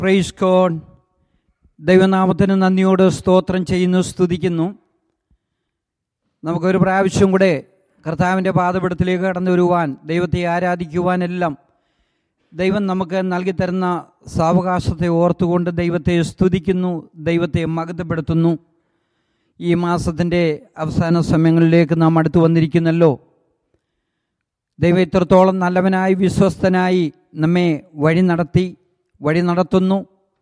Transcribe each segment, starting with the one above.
Price കോൺ ദൈവനാമത്തിന് നന്ദിയോട് സ്തോത്രം ചെയ്യുന്നു സ്തുതിക്കുന്നു നമുക്കൊരു പ്രാവശ്യം കൂടെ കർത്താവിൻ്റെ പാദപീഠത്തിലേക്ക് കടന്നു വരുവാൻ ദൈവത്തെ ആരാധിക്കുവാനെല്ലാം ദൈവം നമുക്ക് നൽകി തരുന്ന സാവകാശത്തെ ഓർത്തുകൊണ്ട് ദൈവത്തെ സ്തുതിക്കുന്നു ദൈവത്തെ മകതപ്പെടുത്തുന്നു ഈ മാസത്തിൻ്റെ അവസാന സമയങ്ങളിലേക്ക് നാം അടുത്തു വന്നിരിക്കുന്നല്ലോ ദൈവം ഇത്രത്തോളം നല്ലവനായി വിശ്വസ്തനായി നമ്മെ വഴി നടത്തി വഴി നടത്തുന്നു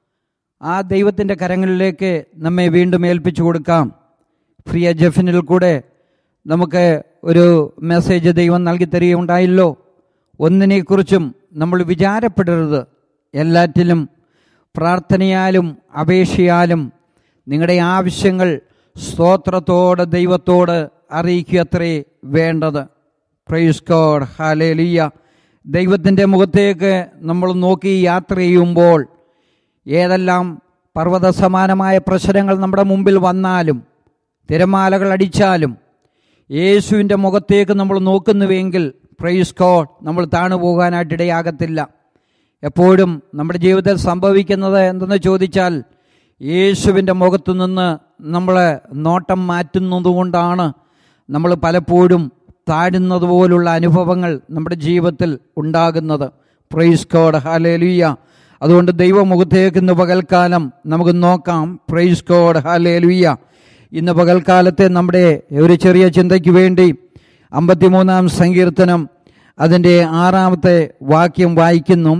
ആ ദൈവത്തിൻ്റെ കരങ്ങളിലേക്ക് നമ്മെ വീണ്ടും ഏൽപ്പിച്ചു കൊടുക്കാം പ്രിയ ജഫിനിൽ കൂടെ നമുക്ക് ഒരു മെസ്സേജ് ദൈവം നൽകി തരികയുണ്ടായല്ലോ ഒന്നിനെക്കുറിച്ചും നമ്മൾ വിചാരപ്പെടരുത് എല്ലാറ്റിലും പ്രാർത്ഥനയാലും അപേക്ഷയാലും നിങ്ങളുടെ ആവശ്യങ്ങൾ സ്തോത്രത്തോടെ ദൈവത്തോട് അറിയിക്കുകയത്രേ വേണ്ടത് പ്രൈസ് ഗോഡ് ഹാലേലിയ ദൈവത്തിൻ്റെ മുഖത്തേക്ക് നമ്മൾ നോക്കി യാത്ര ചെയ്യുമ്പോൾ ഏതെല്ലാം പർവ്വത സമാനമായ പ്രശ്നങ്ങൾ നമ്മുടെ മുമ്പിൽ വന്നാലും തിരമാലകൾ അടിച്ചാലും യേശുവിൻ്റെ മുഖത്തേക്ക് നമ്മൾ നോക്കുന്നുവെങ്കിൽ പ്രൈസ് ഗോഡ് നമ്മൾ താണു പോകാനായിട്ടിടയാകത്തില്ല എപ്പോഴും നമ്മുടെ ജീവിതത്തിൽ സംഭവിക്കുന്നത് എന്തെന്ന് ചോദിച്ചാൽ യേശുവിൻ്റെ മുഖത്തു നിന്ന് നമ്മൾ നോട്ടം മാറ്റുന്നതുകൊണ്ടാണ് നമ്മൾ പലപ്പോഴും താഴുന്നത് പോലുള്ള അനുഭവങ്ങൾ നമ്മുടെ ജീവിതത്തിൽ ഉണ്ടാകുന്നത് പ്രൈസ് കോഡ് ഹാലേലുയ്യ അതുകൊണ്ട് ദൈവമുഖത്തേക്ക് ഇന്ന് പകൽക്കാലം നമുക്ക് നോക്കാം പ്രൈസ് കോഡ് ഹാലേലുയ്യ ഇന്ന് പകൽക്കാലത്തെ നമ്മുടെ ഒരു ചെറിയ ചിന്തയ്ക്ക് വേണ്ടി അമ്പത്തിമൂന്നാം സങ്കീർത്തനം അതിൻ്റെ ആറാമത്തെ വാക്യം വായിക്കുന്നു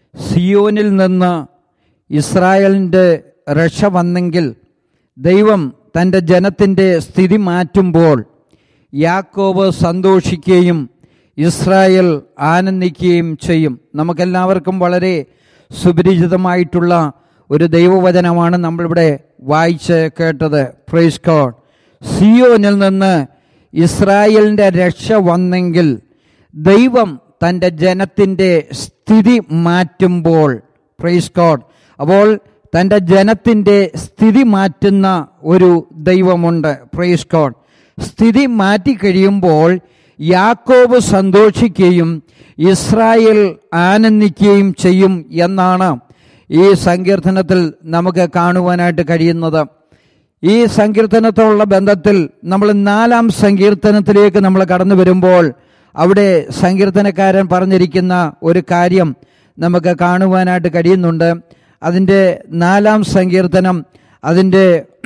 സിയോനിൽ നിന്ന് ഇസ്രായേലിൻ്റെ രക്ഷ വന്നെങ്കിൽ ദൈവം തൻ്റെ ജനത്തിൻ്റെ സ്ഥിതി മാറ്റുമ്പോൾ യാക്കോബ് സന്തോഷിക്കുകയും ഇസ്രായേൽ ആനന്ദിക്കുകയും ചെയ്യും നമുക്കെല്ലാവർക്കും വളരെ സുപരിചിതമായിട്ടുള്ള ഒരു ദൈവവചനമാണ് നമ്മളിവിടെ വായിച്ച് കേട്ടത് പ്രൈസ് കോഡ് സിയോനിൽ നിന്ന് ഇസ്രായേലിൻ്റെ രക്ഷ വന്നെങ്കിൽ ദൈവം തൻ്റെ ജനത്തിൻ്റെ സ്ഥിതി മാറ്റുമ്പോൾ പ്രൈസ് കോഡ് അപ്പോൾ തൻ്റെ ജനത്തിൻ്റെ സ്ഥിതി മാറ്റുന്ന ഒരു ദൈവമുണ്ട് പ്രൈസ് കോഡ് സ്ഥിതി മാറ്റിക്കഴിയുമ്പോൾ യാക്കോബ് സന്തോഷിക്കുകയും ഇസ്രായേൽ ആനന്ദിക്കുകയും ചെയ്യും എന്നാണ് ഈ സങ്കീർത്തനത്തിൽ നമുക്ക് കാണുവാനായിട്ട് കഴിയുന്നത് ഈ സങ്കീർത്തനത്തോടുള്ള ബന്ധത്തിൽ നമ്മൾ നാലാം സങ്കീർത്തനത്തിലേക്ക് നമ്മൾ കടന്നു വരുമ്പോൾ അവിടെ സങ്കീർത്തനക്കാരൻ പറഞ്ഞിരിക്കുന്ന ഒരു കാര്യം നമുക്ക് കാണുവാനായിട്ട് കഴിയുന്നുണ്ട് അതിൻ്റെ നാലാം സങ്കീർത്തനം അതിൻ്റെ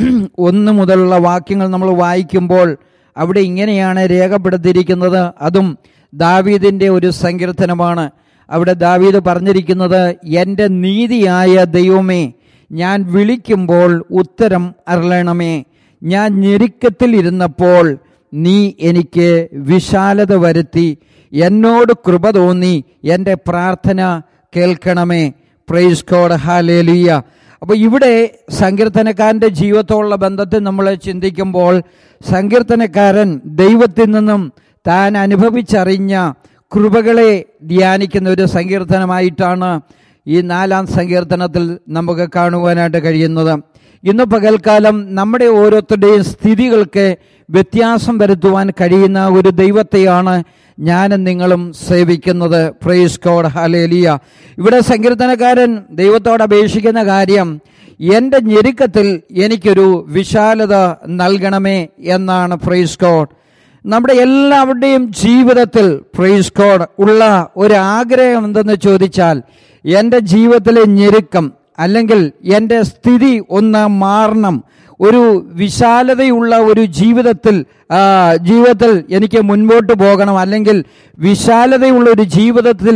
ഒന്ന് മുതലുള്ള വാക്യങ്ങൾ നമ്മൾ വായിക്കുമ്പോൾ അവിടെ ഇങ്ങനെയാണ് രേഖപ്പെടുത്തിയിരിക്കുന്നത് അതും ദാവീദിൻ്റെ ഒരു സങ്കീർത്തനമാണ് അവിടെ ദാവീദ് പറഞ്ഞിരിക്കുന്നത് എൻ്റെ നീതിയായ ദൈവമേ ഞാൻ വിളിക്കുമ്പോൾ ഉത്തരം അരളണമേ ഞാൻ ഞെരുക്കത്തിൽ ഇരുന്നപ്പോൾ നീ എനിക്ക് വിശാലത വരുത്തി എന്നോട് കൃപ തോന്നി എൻ്റെ പ്രാർത്ഥന കേൾക്കണമേ പ്രൈസ് കോഡ് ഹാലേലിയ അപ്പോൾ ഇവിടെ സങ്കീർത്തനക്കാരൻ്റെ ജീവിതത്തോടുള്ള ബന്ധത്തിൽ നമ്മൾ ചിന്തിക്കുമ്പോൾ സങ്കീർത്തനക്കാരൻ ദൈവത്തിൽ നിന്നും താൻ അനുഭവിച്ചറിഞ്ഞ കൃപകളെ ധ്യാനിക്കുന്ന ഒരു സങ്കീർത്തനമായിട്ടാണ് ഈ നാലാം സങ്കീർത്തനത്തിൽ നമുക്ക് കാണുവാനായിട്ട് കഴിയുന്നത് ഇന്ന് പകൽക്കാലം നമ്മുടെ ഓരോരുത്തരുടെയും സ്ഥിതികൾക്ക് വ്യത്യാസം വരുത്തുവാൻ കഴിയുന്ന ഒരു ദൈവത്തെയാണ് ഞാനും നിങ്ങളും സേവിക്കുന്നത് പ്രൈസ് കോഡ് ഹലേലിയ ഇവിടെ സങ്കീർത്തനക്കാരൻ ദൈവത്തോട് അപേക്ഷിക്കുന്ന കാര്യം എൻ്റെ ഞെരുക്കത്തിൽ എനിക്കൊരു വിശാലത നൽകണമേ എന്നാണ് പ്രൈസ് കോഡ് നമ്മുടെ എല്ലാവരുടെയും ജീവിതത്തിൽ പ്രൈസ് കോഡ് ഉള്ള ഒരു ആഗ്രഹം എന്തെന്ന് ചോദിച്ചാൽ എൻ്റെ ജീവിതത്തിലെ ഞെരുക്കം അല്ലെങ്കിൽ എൻ്റെ സ്ഥിതി ഒന്ന് മാറണം ഒരു വിശാലതയുള്ള ഒരു ജീവിതത്തിൽ ജീവിതത്തിൽ എനിക്ക് മുൻപോട്ട് പോകണം അല്ലെങ്കിൽ വിശാലതയുള്ള ഒരു ജീവിതത്തിൽ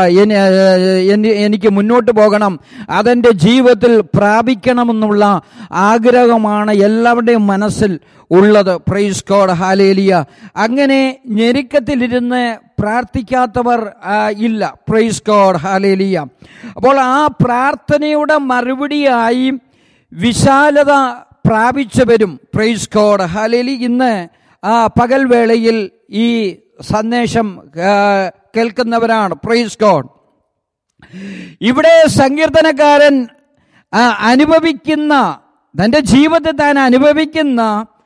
എനിക്ക് മുന്നോട്ട് പോകണം അതെൻ്റെ ജീവിതത്തിൽ പ്രാപിക്കണമെന്നുള്ള ആഗ്രഹമാണ് എല്ലാവരുടെയും മനസ്സിൽ ഉള്ളത് പ്രൈസ് കോഡ് ഹാലേലിയ അങ്ങനെ ഞെരുക്കത്തിലിരുന്ന് പ്രാർത്ഥിക്കാത്തവർ ഇല്ല പ്രൈസ് കോഡ് ഹാലേലിയ അപ്പോൾ ആ പ്രാർത്ഥനയുടെ മറുപടിയായി വിശാലത പ്രാപിച്ചവരും പ്രൈസ് കോഡ് ഹാലേലി ഇന്ന് ആ പകൽവേളയിൽ ഈ സന്ദേശം കേൾക്കുന്നവരാണ് പ്രൈസ് കോഡ് ഇവിടെ സങ്കീർത്തനക്കാരൻ അനുഭവിക്കുന്ന തൻ്റെ ജീവിതത്തിൽ താൻ അനുഭവിക്കുന്ന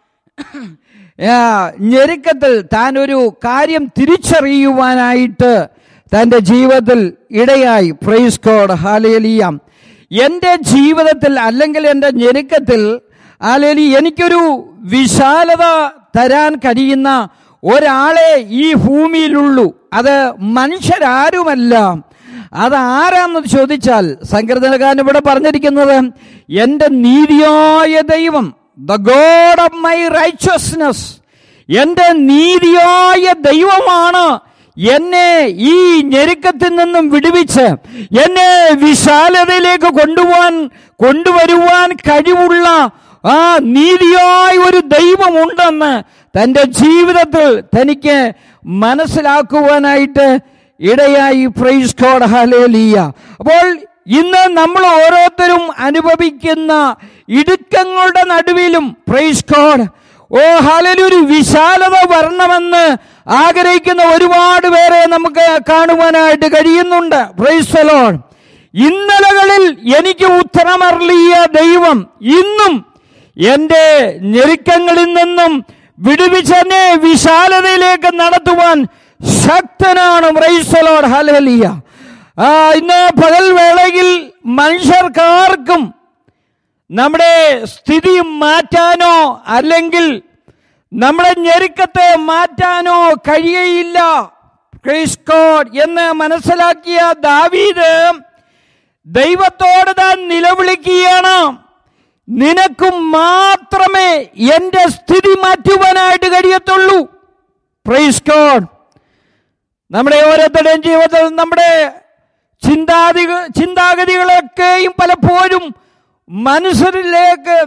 ഞെരുക്കത്തിൽ താൻ ഒരു കാര്യം തിരിച്ചറിയുവാനായിട്ട് തൻ്റെ ജീവിതത്തിൽ ഇടയായി പ്രൈസ് കോഡ് ഹാലേലിയ എൻ്റെ ജീവിതത്തിൽ അല്ലെങ്കിൽ എൻ്റെ ഞെരുക്കത്തിൽ അല്ലെങ്കിൽ എനിക്കൊരു വിശാലത തരാൻ കഴിയുന്ന ഒരാളെ ഈ ഭൂമിയിലുള്ളൂ അത് മനുഷ്യരാരുമല്ല അത് ആരാന്ന് ചോദിച്ചാൽ സങ്കീർത്തനക്കാരൻ ഇവിടെ പറഞ്ഞിരിക്കുന്നത് എൻ്റെ നീതിയായ ദൈവം the God of my righteousness എൻ്റെ നീതിയായ ദൈവമാണ് എന്നെ ഈ ഞെരുക്കത്തിൽ നിന്നും വിടുവിച്ച് എന്നെ വിശാലതയിലേക്ക് കൊണ്ടുപോകാൻ കൊണ്ടുവരുവാൻ കഴിവുള്ള ആ നീതിയായ ഒരു ദൈവമുണ്ടെന്ന് തൻ്റെ ജീവിതത്തിൽ തനിക്ക് മനസ്സിലാക്കുവാനായിട്ട് ഇടയായി പ്രൈസ് കോഡ് ഹലേലിയ അപ്പോൾ ഇന്ന് നമ്മൾ ഓരോരുത്തരും അനുഭവിക്കുന്ന ഇടുക്കങ്ങളുടെ നടുവിലും പ്രൈസ് കോഡ് ഓ ഹാലൊരു വിശാലത വരണമെന്ന് ആഗ്രഹിക്കുന്ന ഒരുപാട് പേരെ നമുക്ക് കാണുവാനായിട്ട് കഴിയുന്നുണ്ട് പ്രൈസ്തലോൺ ഇന്നലകളിൽ എനിക്ക് ഉത്തരമറിയ ദൈവം ഇന്നും എൻ്റെ ഞെരുക്കങ്ങളിൽ നിന്നും വിടുവിച്ചെന്നെ വിശാലതയിലേക്ക് നടത്തുവാൻ ശക്തനാണ് പ്രൈസ്തലോൺ ഹലലിയ ആ ഇന്ന് പകൽ വേളയിൽ മനുഷ്യർക്കാർക്കും നമ്മുടെ സ്ഥിതി മാറ്റാനോ അല്ലെങ്കിൽ നമ്മുടെ ഞെരുക്കത്തെ മാറ്റാനോ കഴിയയില്ല Praise God എന്ന് മനസ്സിലാക്കിയ ദാവീദ് ദൈവത്തോട് താൻ നിലവിളിക്കുകയാണ് നിനക്കും മാത്രമേ എന്റെ സ്ഥിതി മാറ്റുവാനായിട്ട് കഴിയത്തുള്ളൂ പ്രൈസ് ഗോഡ് നമ്മുടെ ഓരോരുത്തരുടെയും ജീവിതത്തിൽ നമ്മുടെ ചിന്താതി ചിന്താഗതികളൊക്കെയും പലപ്പോഴും മനസ്സിലേക്ക്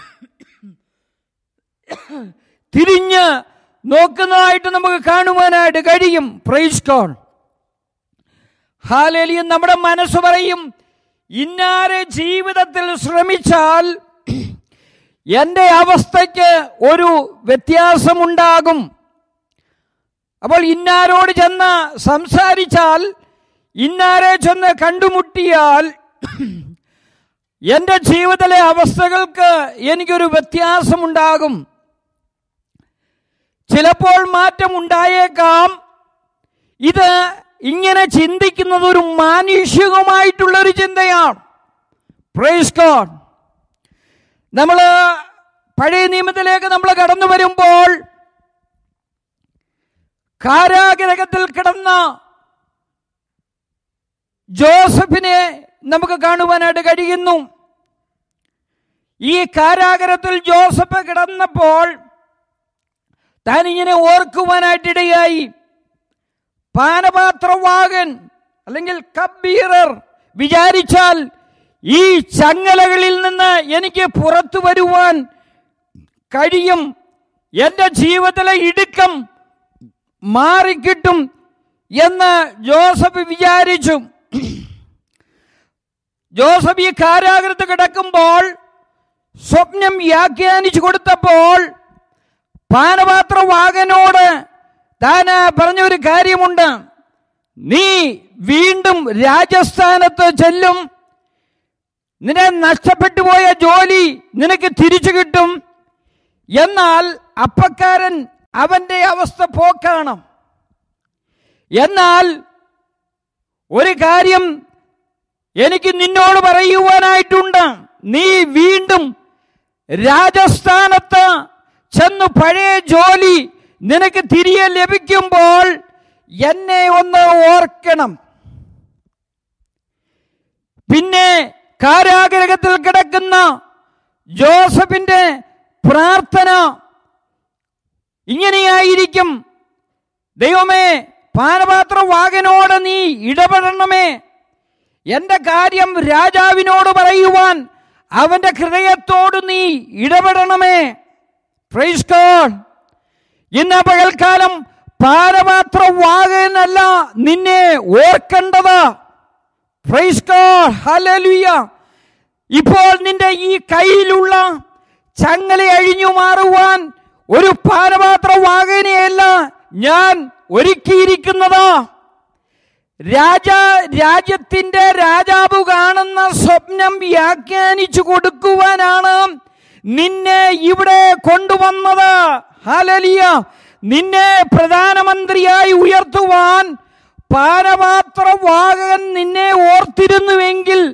തിരിഞ്ഞ് നോക്കുന്നതായിട്ട് നമുക്ക് കാണുവാനായിട്ട് കഴിയും പ്രൈസ് കോൺ ഹാലേലിയും നമ്മുടെ മനസ്സ് പറയും ഇന്നാരെ ജീവിതത്തിൽ ശ്രമിച്ചാൽ എൻ്റെ അവസ്ഥയ്ക്ക് ഒരു വ്യത്യാസമുണ്ടാകും അപ്പോൾ ഇന്നാരോട് ചെന്ന് സംസാരിച്ചാൽ ഇന്നാരെ ചെന്ന് കണ്ടുമുട്ടിയാൽ എൻ്റെ ജീവിതത്തിലെ അവസ്ഥകൾക്ക് എനിക്കൊരു വ്യത്യാസമുണ്ടാകും ചിലപ്പോൾ മാറ്റം ഉണ്ടായേക്കാം ഇത് ഇങ്ങനെ ചിന്തിക്കുന്നത് ഒരു മാനുഷികമായിട്ടുള്ള ഒരു ചിന്തയാണ് പ്രൈസ് ഗോഡ് നമ്മൾ പഴയ നിയമത്തിലേക്ക് നമ്മൾ കടന്നു വരുമ്പോൾ കാരാഗ്രഹത്തിൽ കിടന്ന ജോസഫിനെ നമുക്ക് കാണുവാനായിട്ട് കഴിയുന്നു ഈ കാരാഗ്രഹത്തിൽ ജോസഫ് കിടന്നപ്പോൾ താൻ ഇങ്ങനെ ഓർക്കുവാനായിട്ടിടയായി പാനപാത്രവാകൻ അല്ലെങ്കിൽ കബീറർ വിചാരിച്ചാൽ ഈ ചങ്ങലകളിൽ നിന്ന് എനിക്ക് പുറത്തു വരുവാൻ കഴിയും എൻ്റെ ജീവിതത്തിലെ ഇടുക്കം മാറിക്കിട്ടും എന്ന് ജോസഫ് വിചാരിച്ചു ജോസഫ് ഈ കാരാഗ്രഹത്ത് കിടക്കുമ്പോൾ സ്വപ്നം വ്യാഖ്യാനിച്ചു കൊടുത്തപ്പോൾ പാനപാത്രവാകനോട് താൻ പറഞ്ഞ ഒരു കാര്യമുണ്ട് നീ വീണ്ടും രാജസ്ഥാനത്ത് ചെല്ലും നിന്നെ നഷ്ടപ്പെട്ടു പോയ ജോലി നിനക്ക് തിരിച്ചു കിട്ടും എന്നാൽ അപ്പക്കാരൻ അവന്റെ അവസ്ഥ പോക്കാണ് എന്നാൽ ഒരു കാര്യം എനിക്ക് നിന്നോട് പറയുവാനായിട്ടുണ്ട് നീ വീണ്ടും രാജസ്ഥാനത്ത് ചെന്ന് പഴയ ജോലി നിനക്ക് തിരികെ ലഭിക്കുമ്പോൾ എന്നെ ഒന്ന് ഓർക്കണം പിന്നെ കാരാഗ്രഹത്തിൽ കിടക്കുന്ന ജോസഫിന്റെ പ്രാർത്ഥന ഇങ്ങനെയായിരിക്കും ദൈവമേ പാനപാത്രവാകനോട് നീ ഇടപെടണമേ എന്റെ കാര്യം രാജാവിനോട് പറയുവാൻ അവന്റെ ഹൃദയത്തോട് നീ ഇടപെടണമേ പ്രൈസ് ഗോഡ് ഇന്ന് പകൽക്കാലം പാനപാത്രവാകനല്ല നിന്നെ ഓർക്കേണ്ടത് പ്രൈസ് ഗോഡ് ഹല്ലേലൂയ ഇപ്പോൾ നിന്റെ ഈ കയ്യിലുള്ള ചങ്ങല അഴിഞ്ഞു മാറുവാൻ ഒരു പാനപാത്രവാകനെയല്ല ഞാൻ ഒരുക്കിയിരിക്കുന്നത് രാജ രാജ്യത്തിന്റെ രാജാവ് കാണുന്ന സ്വപ്നം വ്യാഖ്യാനിച്ചു കൊടുക്കുവാനാണ് നിന്നെ ഇവിടെ കൊണ്ടുവന്നത് ഹാലലിയ നിന്നെ പ്രധാനമന്ത്രിയായി ഉയർത്തുവാൻ പാനപാത്രവാഹകൻ നിന്നെ ഓർത്തിരുന്നുവെങ്കിൽ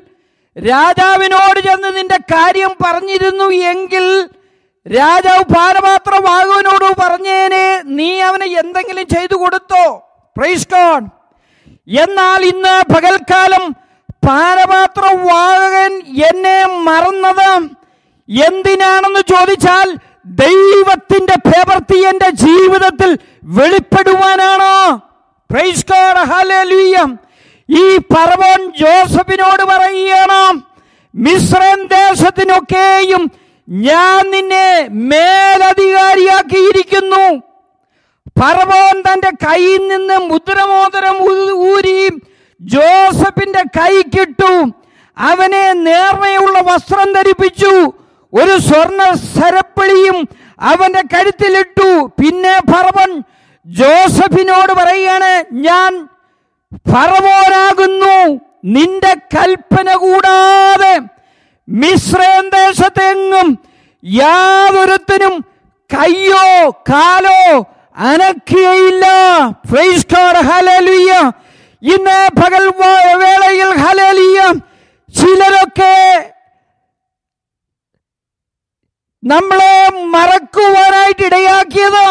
രാജാവിനോട് ചെന്ന് നിന്റെ കാര്യം പറഞ്ഞിരുന്നു എങ്കിൽ രാജാവ് പാനപാത്രവാഹുവിനോട് പറഞ്ഞേനെ നീ അവന് എന്തെങ്കിലും ചെയ്തു കൊടുത്തോ പ്രൈസ് ഗോഡ് എന്നാൽ ഇന്ന് പകൽക്കാലം പാനപാത്രവാഹകൻ എന്നെ മറന്നത് എന്തിനാണെന്ന് ചോദിച്ചാൽ ദൈവത്തിന്റെ പ്രവൃത്തി എന്റെ ജീവിതത്തിൽ വെളിപ്പെടുവാനാണ് പ്രൈസ് ഗോഡ് ഹല്ലേലൂയ ഈ പറവോൻ ജോസഫിനോട് പറയുകയാണ് മിശ്രൻ ദേശത്തിനൊക്കെയും ഞാൻ നിന്നെ മേലധികാരിയാക്കിയിരിക്കുന്നു പറവോൻ തന്റെ കയ്യിൽ നിന്ന് മുദ്രമോദരം ഊ- ഊരി ജോസഫിന്റെ കൈക്കിട്ടു അവനെ നേർമയുള്ള വസ്ത്രം ധരിപ്പിച്ചു ഒരു സ്വർണ സരപ്പിളിയും അവന്റെ കഴുത്തിലിട്ടു പിന്നെ പറവൻ ജോസഫിനോട് പറയുകയാണ് ഞാൻ ഫറവോനാകുന്നു നിന്റെ കൽപ്പന കൂടാതെ മിശ്രയം ദേശത്തെങ്ങും യാതൊരുത്തനും കയ്യോ കാലോ അനക്കുകയില്ല Praise God, hallelujah. ഇന്ന് പകൽ വ- വേളയിൽ ഹലേലിയ ചിലരൊക്കെ നമ്മളെ മറക്കുവാനായിട്ട് ഇടയാക്കിയത്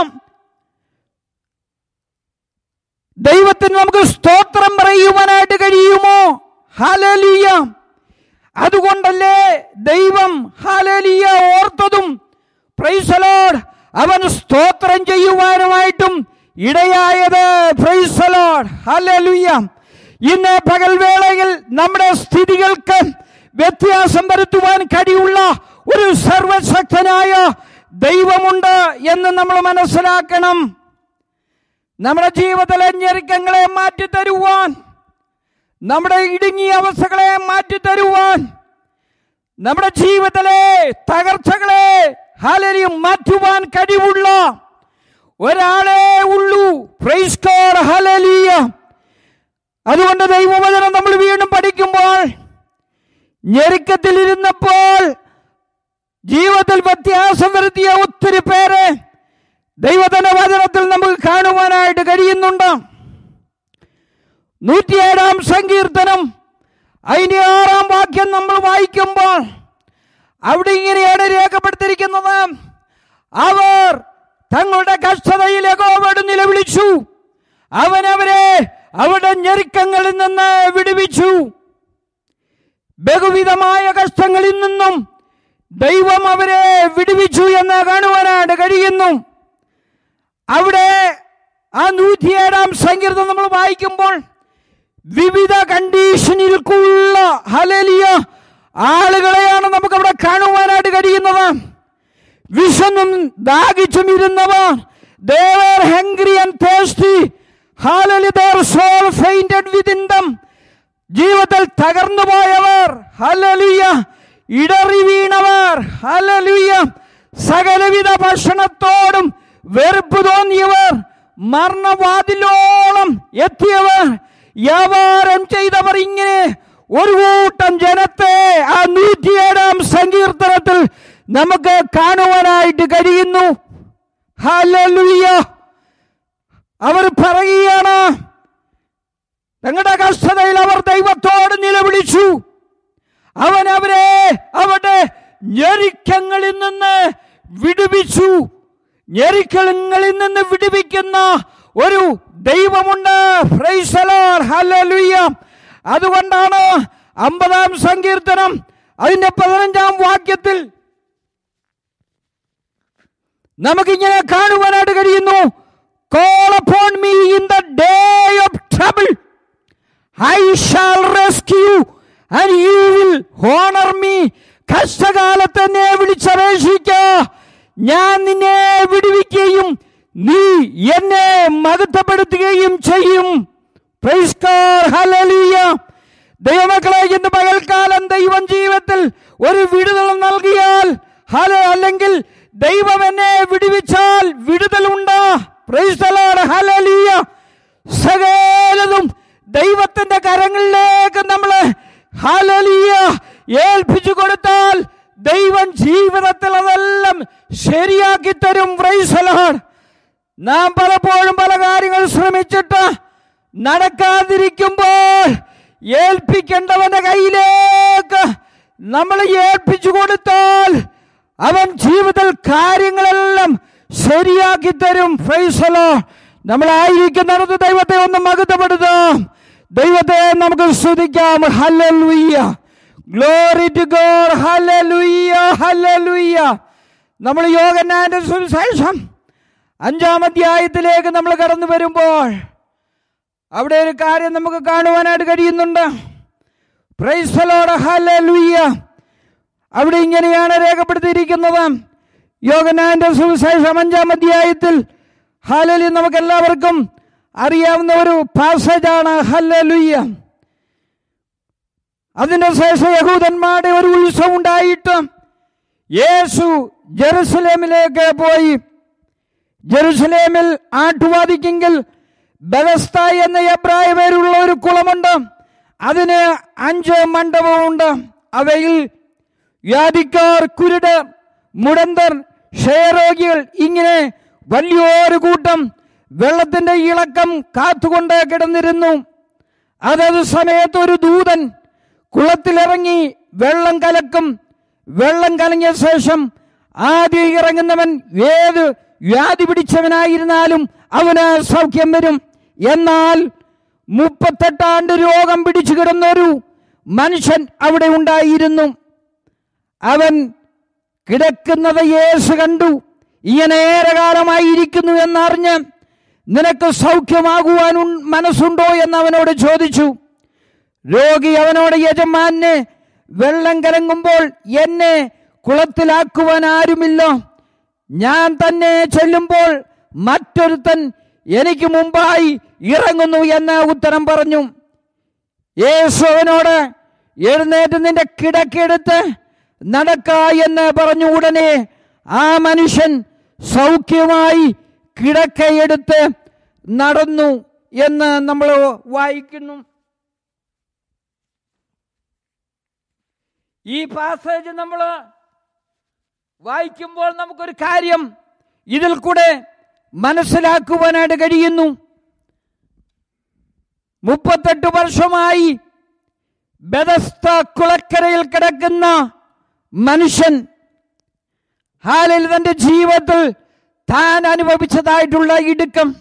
ദൈവത്തിന് നമുക്ക് സ്തോത്രം പറയുവാനായിട്ട് കഴിയുമോ ഹാലലിയ അതുകൊണ്ടല്ലേ ദൈവം ഹാലലിയ ഓർത്തതും പ്രൈസലോഡ് അവൻ സ്തോത്രം ചെയ്യുവാനുമായിട്ടും ഇടയായത് പ്രൈസലോഡ് ഹാലലുയ ഇന്ന് പകൽവേളയിൽ നമ്മുടെ സ്ഥിതികൾക്ക് വ്യത്യാസം വരുത്തുവാൻ കഴിയുള്ള ഒരു സർവശക്തനായ ദൈവമുണ്ട് എന്ന് നമ്മൾ മനസ്സിലാക്കണം നമ്മുടെ ജീവിതത്തിലെ ഞെരുക്കങ്ങളെ മാറ്റിത്തരുവാൻ നമ്മുടെ ഇടുങ്ങിയ അവസ്ഥകളെ മാറ്റിത്തരുവാൻ നമ്മുടെ ജീവിതത്തിലെ തകർച്ചകളെ ഹാലരിയും മാറ്റുവാൻ കഴിവുള്ള ഒരാളേ ഉള്ളൂ പ്രൈസ് ഗോഡ് ഹല്ലേലൂയ അതുകൊണ്ട് ദൈവവചനം നമ്മൾ വീണ്ടും പഠിക്കുമ്പോൾ ഞെരുക്കത്തിലിരുന്നപ്പോൾ ജീവിതത്തിൽ വ്യത്യാസം വരുത്തിയ ഒത്തിരി പേരെ ദൈവത്തിന്റെ വചനത്തിൽ നമുക്ക് കാണുവാനായിട്ട് കഴിയുന്നുണ്ട് നൂറ്റിയേഴാം സങ്കീർത്തനം അതിന്റെ ആറാം വാക്യം നമ്മൾ വായിക്കുമ്പോൾ അവിടെ ഇങ്ങനെയാണ് രേഖപ്പെടുത്തിയിരിക്കുന്നത് അവർ തങ്ങളുടെ കഷ്ടതയിൽ യഹോവയോട് നിലവിളിച്ചു അവൻ അവരെ അവരുടെ ഞെരുക്കങ്ങളിൽ നിന്ന് വിടുവിച്ചു ബഹുവിധമായ കഷ്ടങ്ങളിൽ നിന്നും ദൈവം അവരെ വിടുവിച്ചു എന്ന് കാണുവാനായിട്ട് കഴിയുന്നു അവിടെ ആ നൂറ്റിയേഴാം സങ്കീർത്തം നമ്മൾ വായിക്കുമ്പോൾ വിവിധ കണ്ടീഷനിൽക്കുള്ള ഹലലിയ ആളുകളെയാണ് നമുക്ക് അവിടെ കാണുവാനായിട്ട് കഴിയുന്നത് വിഷന്നും ദാഹിച്ചും ഇരുന്നവർ ദേവർ ഹംഗ്രി ആൻഡ് തേഴ്സ്റ്റി ഹാലലി their soul fainted within them ജീവിതത്തിൽ തകർന്നു പോയവർ ഹലലിയ ഇടറി വീണവർ ഹലലിയ സകലവിധ ഭക്ഷണത്തോടും വെറുപ്പ് തോന്നിയവർ മരണവാതിലോളം എത്തിയവർ വ്യാപാരം ചെയ്തവർ ഇങ്ങനെ ഒരു കൂട്ടം ജനത്തെ ആ നൂറ്റിയേഴാം സങ്കീർത്തനത്തിൽ നമുക്ക് കാണുവാനായിട്ട് കഴിയുന്നു ഹല്ലേലൂയ അവർ പറയുകയാണ് തങ്ങളുടെ കഷ്ടതയിൽ അവർ ദൈവത്തോട് നിലവിളിച്ചു അവൻ അവരെ അവരുടെ ഞെരുക്കങ്ങളിൽ നിന്ന് വിടുവിച്ചു ഞെരുക്കങ്ങളിൽ നിന്ന് വിടുവിക്കുന്ന ഒരു ദൈവമുണ്ട് Praise the Lord. Hallelujah. അതുകൊണ്ടാണ് അമ്പതാം സങ്കീർത്തനം അതിന്റെ പതിനഞ്ചാം വാക്യത്തിൽ നമുക്കിങ്ങനെ കാണുവാനായിട്ട് കഴിയുന്നു call upon me in the day of trouble I shall rescue and you will honour me കഷ്ടകാലത്ത് എന്നെ വിളിച്ചപേക്ഷിക്ക ഞാൻ നിന്നെ വിടുവിക്കുകയും നീ എന്നെ മഹത്വപ്പെടുത്തുകയും ചെയ്യും Praise God. Hallelujah. ദൈവമക്കളെ ഇന്ന് പകൽക്കാലം ദൈവം ജീവിതത്തിൽ ഒരു വിടുതൽ നൽകിയാൽ ഹല അല്ലെങ്കിൽ ദൈവം എന്നെ വിടുവിച്ചാൽ വിടുതലുണ്ട് Praise the Lord. Hallelujah. സകലതും ദൈവത്തിന്റെ കരങ്ങളിലേക്ക് നമ്മൾ ഹലലിയ ഏൽപ്പിച്ചു കൊടുത്താൽ ദൈവം ജീവിതത്തിൽ അതെല്ലാം ശരിയാക്കി തരും പ്രൈസലാണ് നാം പലപ്പോഴും പല കാര്യങ്ങൾ ശ്രമിച്ചിട്ട് നടക്കാതിരിക്കുമ്പോൾ ഏൽപ്പിക്കേണ്ടവന്റെ കയ്യിലേക്ക് നമ്മൾ ഏൽപ്പിച്ചു കൊടുത്താൽ അവൻ ജീവിതത്തിൽ കാര്യങ്ങളെല്ലാം ശരിയാക്കി തരും ഫൈസലോ നമ്മളായിരിക്കുന്നിടത്ത് ദൈവത്തെ ഒന്ന് മകുതപ്പെടുത്താം ദൈവത്തെ നമുക്ക് സ്തുതിക്കാം ഹല്ലേലൂയ ഗ്ലോറി ടു ഗോഡ് ഹല്ലേലൂയ ഹല്ലേലൂയ നമ്മൾ യോഗനാന്റെ സുവിശേഷം അഞ്ചാം അധ്യായത്തിലേക്ക് നമ്മൾ കടന്നു വരുമ്പോൾ അവിടെ ഒരു കാര്യം നമുക്ക് കാണുവാനായിട്ട് കഴിയുന്നുണ്ട് പ്രൈസലോട് ഹല്ലേലൂയ അവിടെ ഇങ്ങനെയാണ് രേഖപ്പെടുത്തിയിരിക്കുന്നത് യോഗനാന്റെ സുവിശേഷം അഞ്ചാം അധ്യായത്തിൽ ഹാലലി നമുക്ക് എല്ലാവർക്കും അറിയാവുന്ന ഒരു പാസേജാണ് ഹല്ലേലൂയ അതിന്റെ ശേഷം യഹൂദന്മാരുടെ ഒരു ഉത്സവം ഉണ്ടായിട്ട് യേശു ജെറുസലേമിലേക്ക് പോയി ജെറുസലേമിൽ ആട്ടുവാദിക്കെങ്കിൽ ബലസ്ത എന്ന എബ്രായ പേരുള്ള ഒരു കുളമുണ്ട് അതിന് അഞ്ച് മണ്ഡപമുണ്ട് അവയിൽ വ്യാധിക്കാർ കുരുട് മുടന്തർ ക്ഷയരോഗികൾ ഇങ്ങനെ വലിയൊരു കൂട്ടം വെള്ളത്തിന്റെ ഇളക്കം കാത്തുകൊണ്ട് കിടന്നിരുന്നു അതത് സമയത്ത് ഒരു ദൂതൻ കുളത്തിലിറങ്ങി വെള്ളം കലക്കും വെള്ളം കലങ്ങിയ ശേഷം ആദ്യം ഇറങ്ങുന്നവൻ ഏത് വ്യാധി പിടിച്ചവനായിരുന്നാലും അവന് സൗഖ്യം വരും എന്നാൽ മുപ്പത്തെട്ടാണ്ട് രോഗം പിടിച്ചു കിടന്നൊരു മനുഷ്യൻ അവിടെ ഉണ്ടായിരുന്നു അവൻ കിടക്കുന്നത് യേശു കണ്ടു ഇങ്ങനെ ഏറെ കാലമായിരിക്കുന്നു എന്നറിഞ്ഞ് നിനക്ക് സൗഖ്യമാകുവാൻ ഉൺ- മനസ്സുണ്ടോ എന്ന് അവനോട് ചോദിച്ചു രോഗി അവനോട് യജമാനെ വെള്ളം കലങ്ങുമ്പോൾ എന്നെ കുളത്തിലാക്കുവാൻ ആരുമില്ല ഞാൻ തന്നെ ചെല്ലുമ്പോൾ മറ്റൊരുത്തൻ എനിക്ക് മുമ്പായി ഇറങ്ങുന്നു എന്ന് ഉത്തരം പറഞ്ഞു യേശു അവനോട് എഴുന്നേറ്റ് നിന്റെ കിടക്കെടുത്ത് നടക്ക എന്ന് പറഞ്ഞു ഉടനെ ആ മനുഷ്യൻ സൗഖ്യമായി കിടക്കയെടുത്ത് നടന്നു എന്ന് നമ്മൾ വായിക്കുന്നു ഈ പാസേജ് നമ്മൾ വായിക്കുമ്പോൾ നമുക്കൊരു കാര്യം ഇതിൽ കൂടെ മനസ്സിലാക്കുവാനായിട്ട് കഴിയുന്നു മുപ്പത്തെട്ട് വർഷമായി ബദസ്ത കുളക്കരയിൽ കിടക്കുന്ന മനുഷ്യൻ ഹാലിൽ തന്റെ ജീവിതത്തിൽ താൻ അനുഭവിച്ചതായിട്ടുള്ള ഇടുക്കം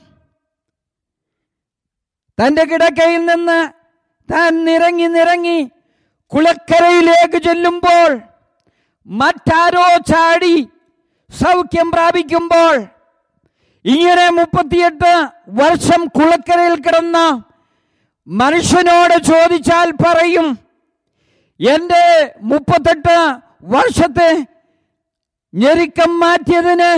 തന്റെ കിടക്കയിൽ നിന്ന് താൻ നിറങ്ങി നിറങ്ങി കുളക്കരയിലേക്ക് ചെല്ലുമ്പോൾ മറ്റാരോ ചാടി സൗഖ്യം പ്രാപിക്കുമ്പോൾ ഇങ്ങനെ മുപ്പത്തിയെട്ട് വർഷം കുളക്കരയിൽ കിടന്ന മനുഷ്യനോട് ചോദിച്ചാൽ പറയും എൻ്റെ മുപ്പത്തെട്ട് വർഷത്തെ ഞെരുക്കം മാറ്റിയതിന്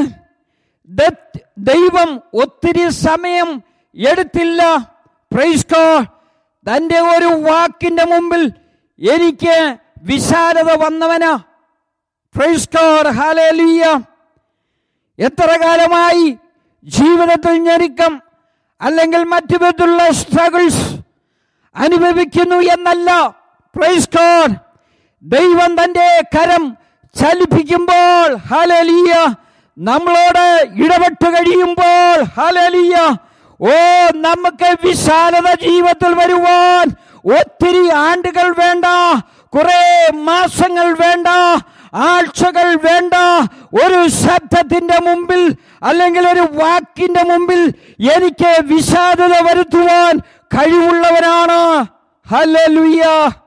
ദത്ത് ദൈവം ഒത്തിരി സമയം എടുത്തില്ല പ്രൈസ്കോ തൻ്റെ ഒരു വാക്കിന്റെ മുമ്പിൽ എനിക്ക് വിശാലത വന്നവനാ പ്രൈസ്കോർ ഹാലേലിയ എത്ര കാലമായി ജീവിതത്തിൽ ഞെരുക്കം അല്ലെങ്കിൽ മറ്റു വിധത്തിലുള്ള സ്ട്രഗിൾസ് അനുഭവിക്കുന്നു എന്നല്ല പ്രൈസ് ഗോഡ് ദൈവം തന്റെ കരം ചലിപ്പിക്കുമ്പോൾ ഹലലിയ നമ്മളോട് ഇടപെട്ട് കഴിയുമ്പോൾ ഹലലിയ ഓ നമുക്ക് വിശാലത ജീവിതത്തിൽ വരുവാൻ ഒത്തിരി ആണ്ടുകൾ വേണ്ട കുറെ മാസങ്ങൾ വേണ്ട ആഴ്ചകൾ വേണ്ട ഒരു ശബ്ദത്തിന്റെ മുമ്പിൽ അല്ലെങ്കിൽ ഒരു വാക്കിന്റെ മുമ്പിൽ എനിക്ക് വിഷാദത വരുത്തുവാൻ കഴിവുള്ളവനാണ് ഹല്ലേലൂയ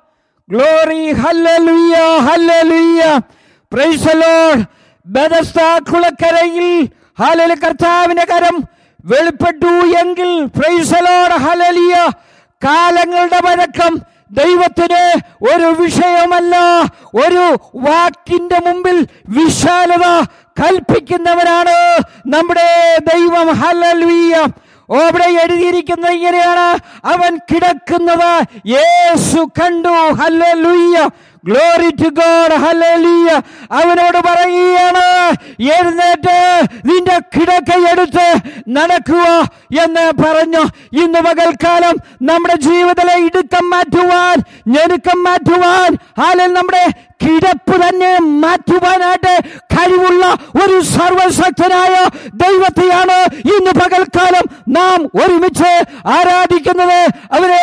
ഗ്ലോറി ഹല്ലേലൂയ ഹല്ലേലൂയ പ്രൈസ് ലോർഡ് ബദസ്ത കുളക്കരയിൽ ഹാലലി കർത്താവിന്റെ കരം വെളിപ്പെട്ടു എങ്കിൽ പ്രൈസ് ലോർഡ് ഹല്ലേലൂയ കാലങ്ങളുടെ വഴക്കം ദൈവത്തിന് ഒരു വിഷയമല്ല ഒരു വാക്കിന്റെ മുമ്പിൽ വിശാലത കൽപ്പിക്കുന്നവനാണ് നമ്മുടെ ദൈവം ഹല്ലേലൂയ ഓ, അവിടെ എഴുതിയിരിക്കുന്നത് ഇങ്ങനെയാണ് അവൻ കിടക്കുന്നത് യേശു കണ്ടു ഹല്ലേലൂയ ഗ്ലോറി ടു ഗോഡ് ഹല്ലേലൂയ അവനോട് പറയുകയാണ് എഴുന്നേറ്റ് നിന്റെ കിടക്കയെടുത്ത് നടക്കുക എന്ന് പറഞ്ഞു ഇന്ന് പകൽക്കാലം നമ്മുടെ ജീവിതത്തിലെ ഇടുക്കം മാറ്റുവാൻ ഞെരുക്കം മാറ്റുവാൻ ഹാലിൽ നമ്മുടെ കിടപ്പ് തന്നെ മാറ്റുവാനായിട്ട് കഴിവുള്ള ഒരു സർവശക്തനായ ദൈവത്തെയാണ് ഇന്ന് പകൽക്കാലം നാം ഒരുമിച്ച് ആരാധിക്കുന്നത് അവരെ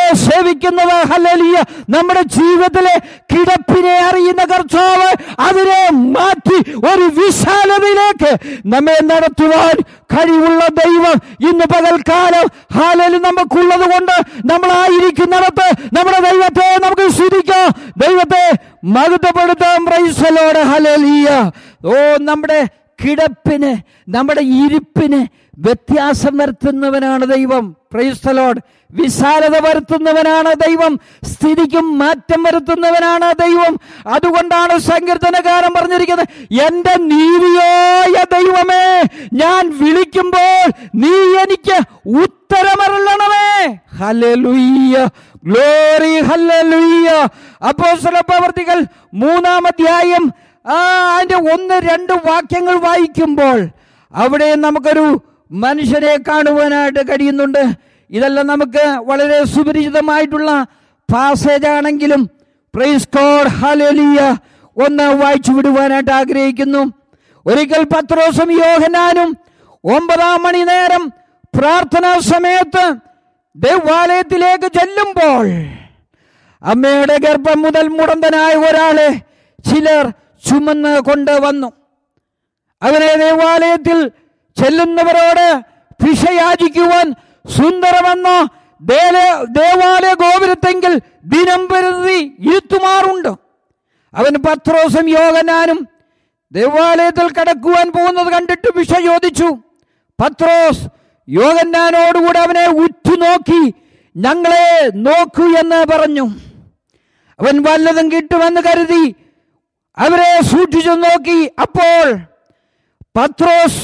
സേവിക്കുന്നത് ഹലലിയ നമ്മുടെ ജീവിതത്തിലെ കിടപ്പിനെ അറിയുന്ന കർത്താവ് അതിനെ മാറ്റി ഒരു വിശാലതയിലേക്ക് നമ്മെ നടത്തുവാൻ കഴിവുള്ള ദൈവം ഇന്ന് പകൽക്കാലം ഹാലലി നമുക്കുള്ളത് കൊണ്ട് നമ്മളായിരിക്കുന്നിടത്ത് നമ്മുടെ ദൈവത്തെ നമുക്ക് സ്തുതിക്കാം ദൈവത്തെ മഹത്വപ്പെടുത്താം പ്രൈസലോട് ഹലലിയ ഓ നമ്മുടെ കിടപ്പിന് നമ്മുടെ ഇരിപ്പിന് വ്യത്യാസം വരുത്തുന്നവനാണ് ദൈവം പ്രൈസ്തലോട് വിശാലത വരുത്തുന്നവനാണ് ദൈവം സ്ഥിതിക്കും മാറ്റം വരുത്തുന്നവനാണ് ദൈവം അതുകൊണ്ടാണ് സങ്കീർത്തനകാരൻ പറഞ്ഞിരിക്കുന്നത് എന്റെ നീതിയായ ദൈവമേ ഞാൻ വിളിക്കുമ്പോൾ നീ എനിക്ക് ഉത്തരമരളണമേ ഹല്ലേലൂയ്യ ഗ്ലോറി ഹല്ലേലൂയ്യ അപ്പോസ്തല പ്രവർത്തികൾ മൂന്നാം അധ്യായം ആ അതിന്റെ ഒന്ന് രണ്ട് വാക്യങ്ങൾ വായിക്കുമ്പോൾ അവിടെ നമുക്കൊരു മനുഷ്യനെ കാണുവാനായിട്ട് കഴിയുന്നുണ്ട് ഇതെല്ലാം നമുക്ക് വളരെ സുപരിചിതമായിട്ടുള്ള പാസേജ് ആണെങ്കിലും പ്രൈസ് കോഡ് ഹലേലിയ ഒന്ന് വായിച്ചു വിടുവാനായിട്ട് ആഗ്രഹിക്കുന്നു ഒരിക്കൽ പത്രോസും യോഹനാനും ഒമ്പതാം മണി നേരം പ്രാർത്ഥനാ സമയത്ത് ദേവാലയത്തിലേക്ക് ചെല്ലുമ്പോൾ അമ്മയുടെ ഗർഭം മുതൽ മുടന്തനായ ഒരാളെ ചിലർ ചുമന്ന് കൊണ്ടുവന്നു അവനെ ദേവാലയത്തിൽ ചെല്ലുന്നവരോട് ഭിഷയാചിക്കുവാൻ സുന്ദരമെന്ന ദേല- ദേവാലയ ഗോപുരത്തെങ്കിൽ ദിനം പ്രതി ഇരുത്തുമാറുണ്ട് അവൻ പത്രോസും യോഗനാനും ദേവാലയത്തിൽ കടക്കുവാൻ പോകുന്നത് കണ്ടിട്ട് ഭിഷ ചോദിച്ചു പത്രോസ് യോഗന്നാനോടുകൂടെ അവനെ ഉറ്റുനോക്കി ഞങ്ങളെ നോക്കൂ എന്ന് പറഞ്ഞു അവൻ വല്ലതും കിട്ടുമെന്ന് കരുതി അവരെ സൂക്ഷിച്ചു നോക്കി അപ്പോൾ പത്രോസ്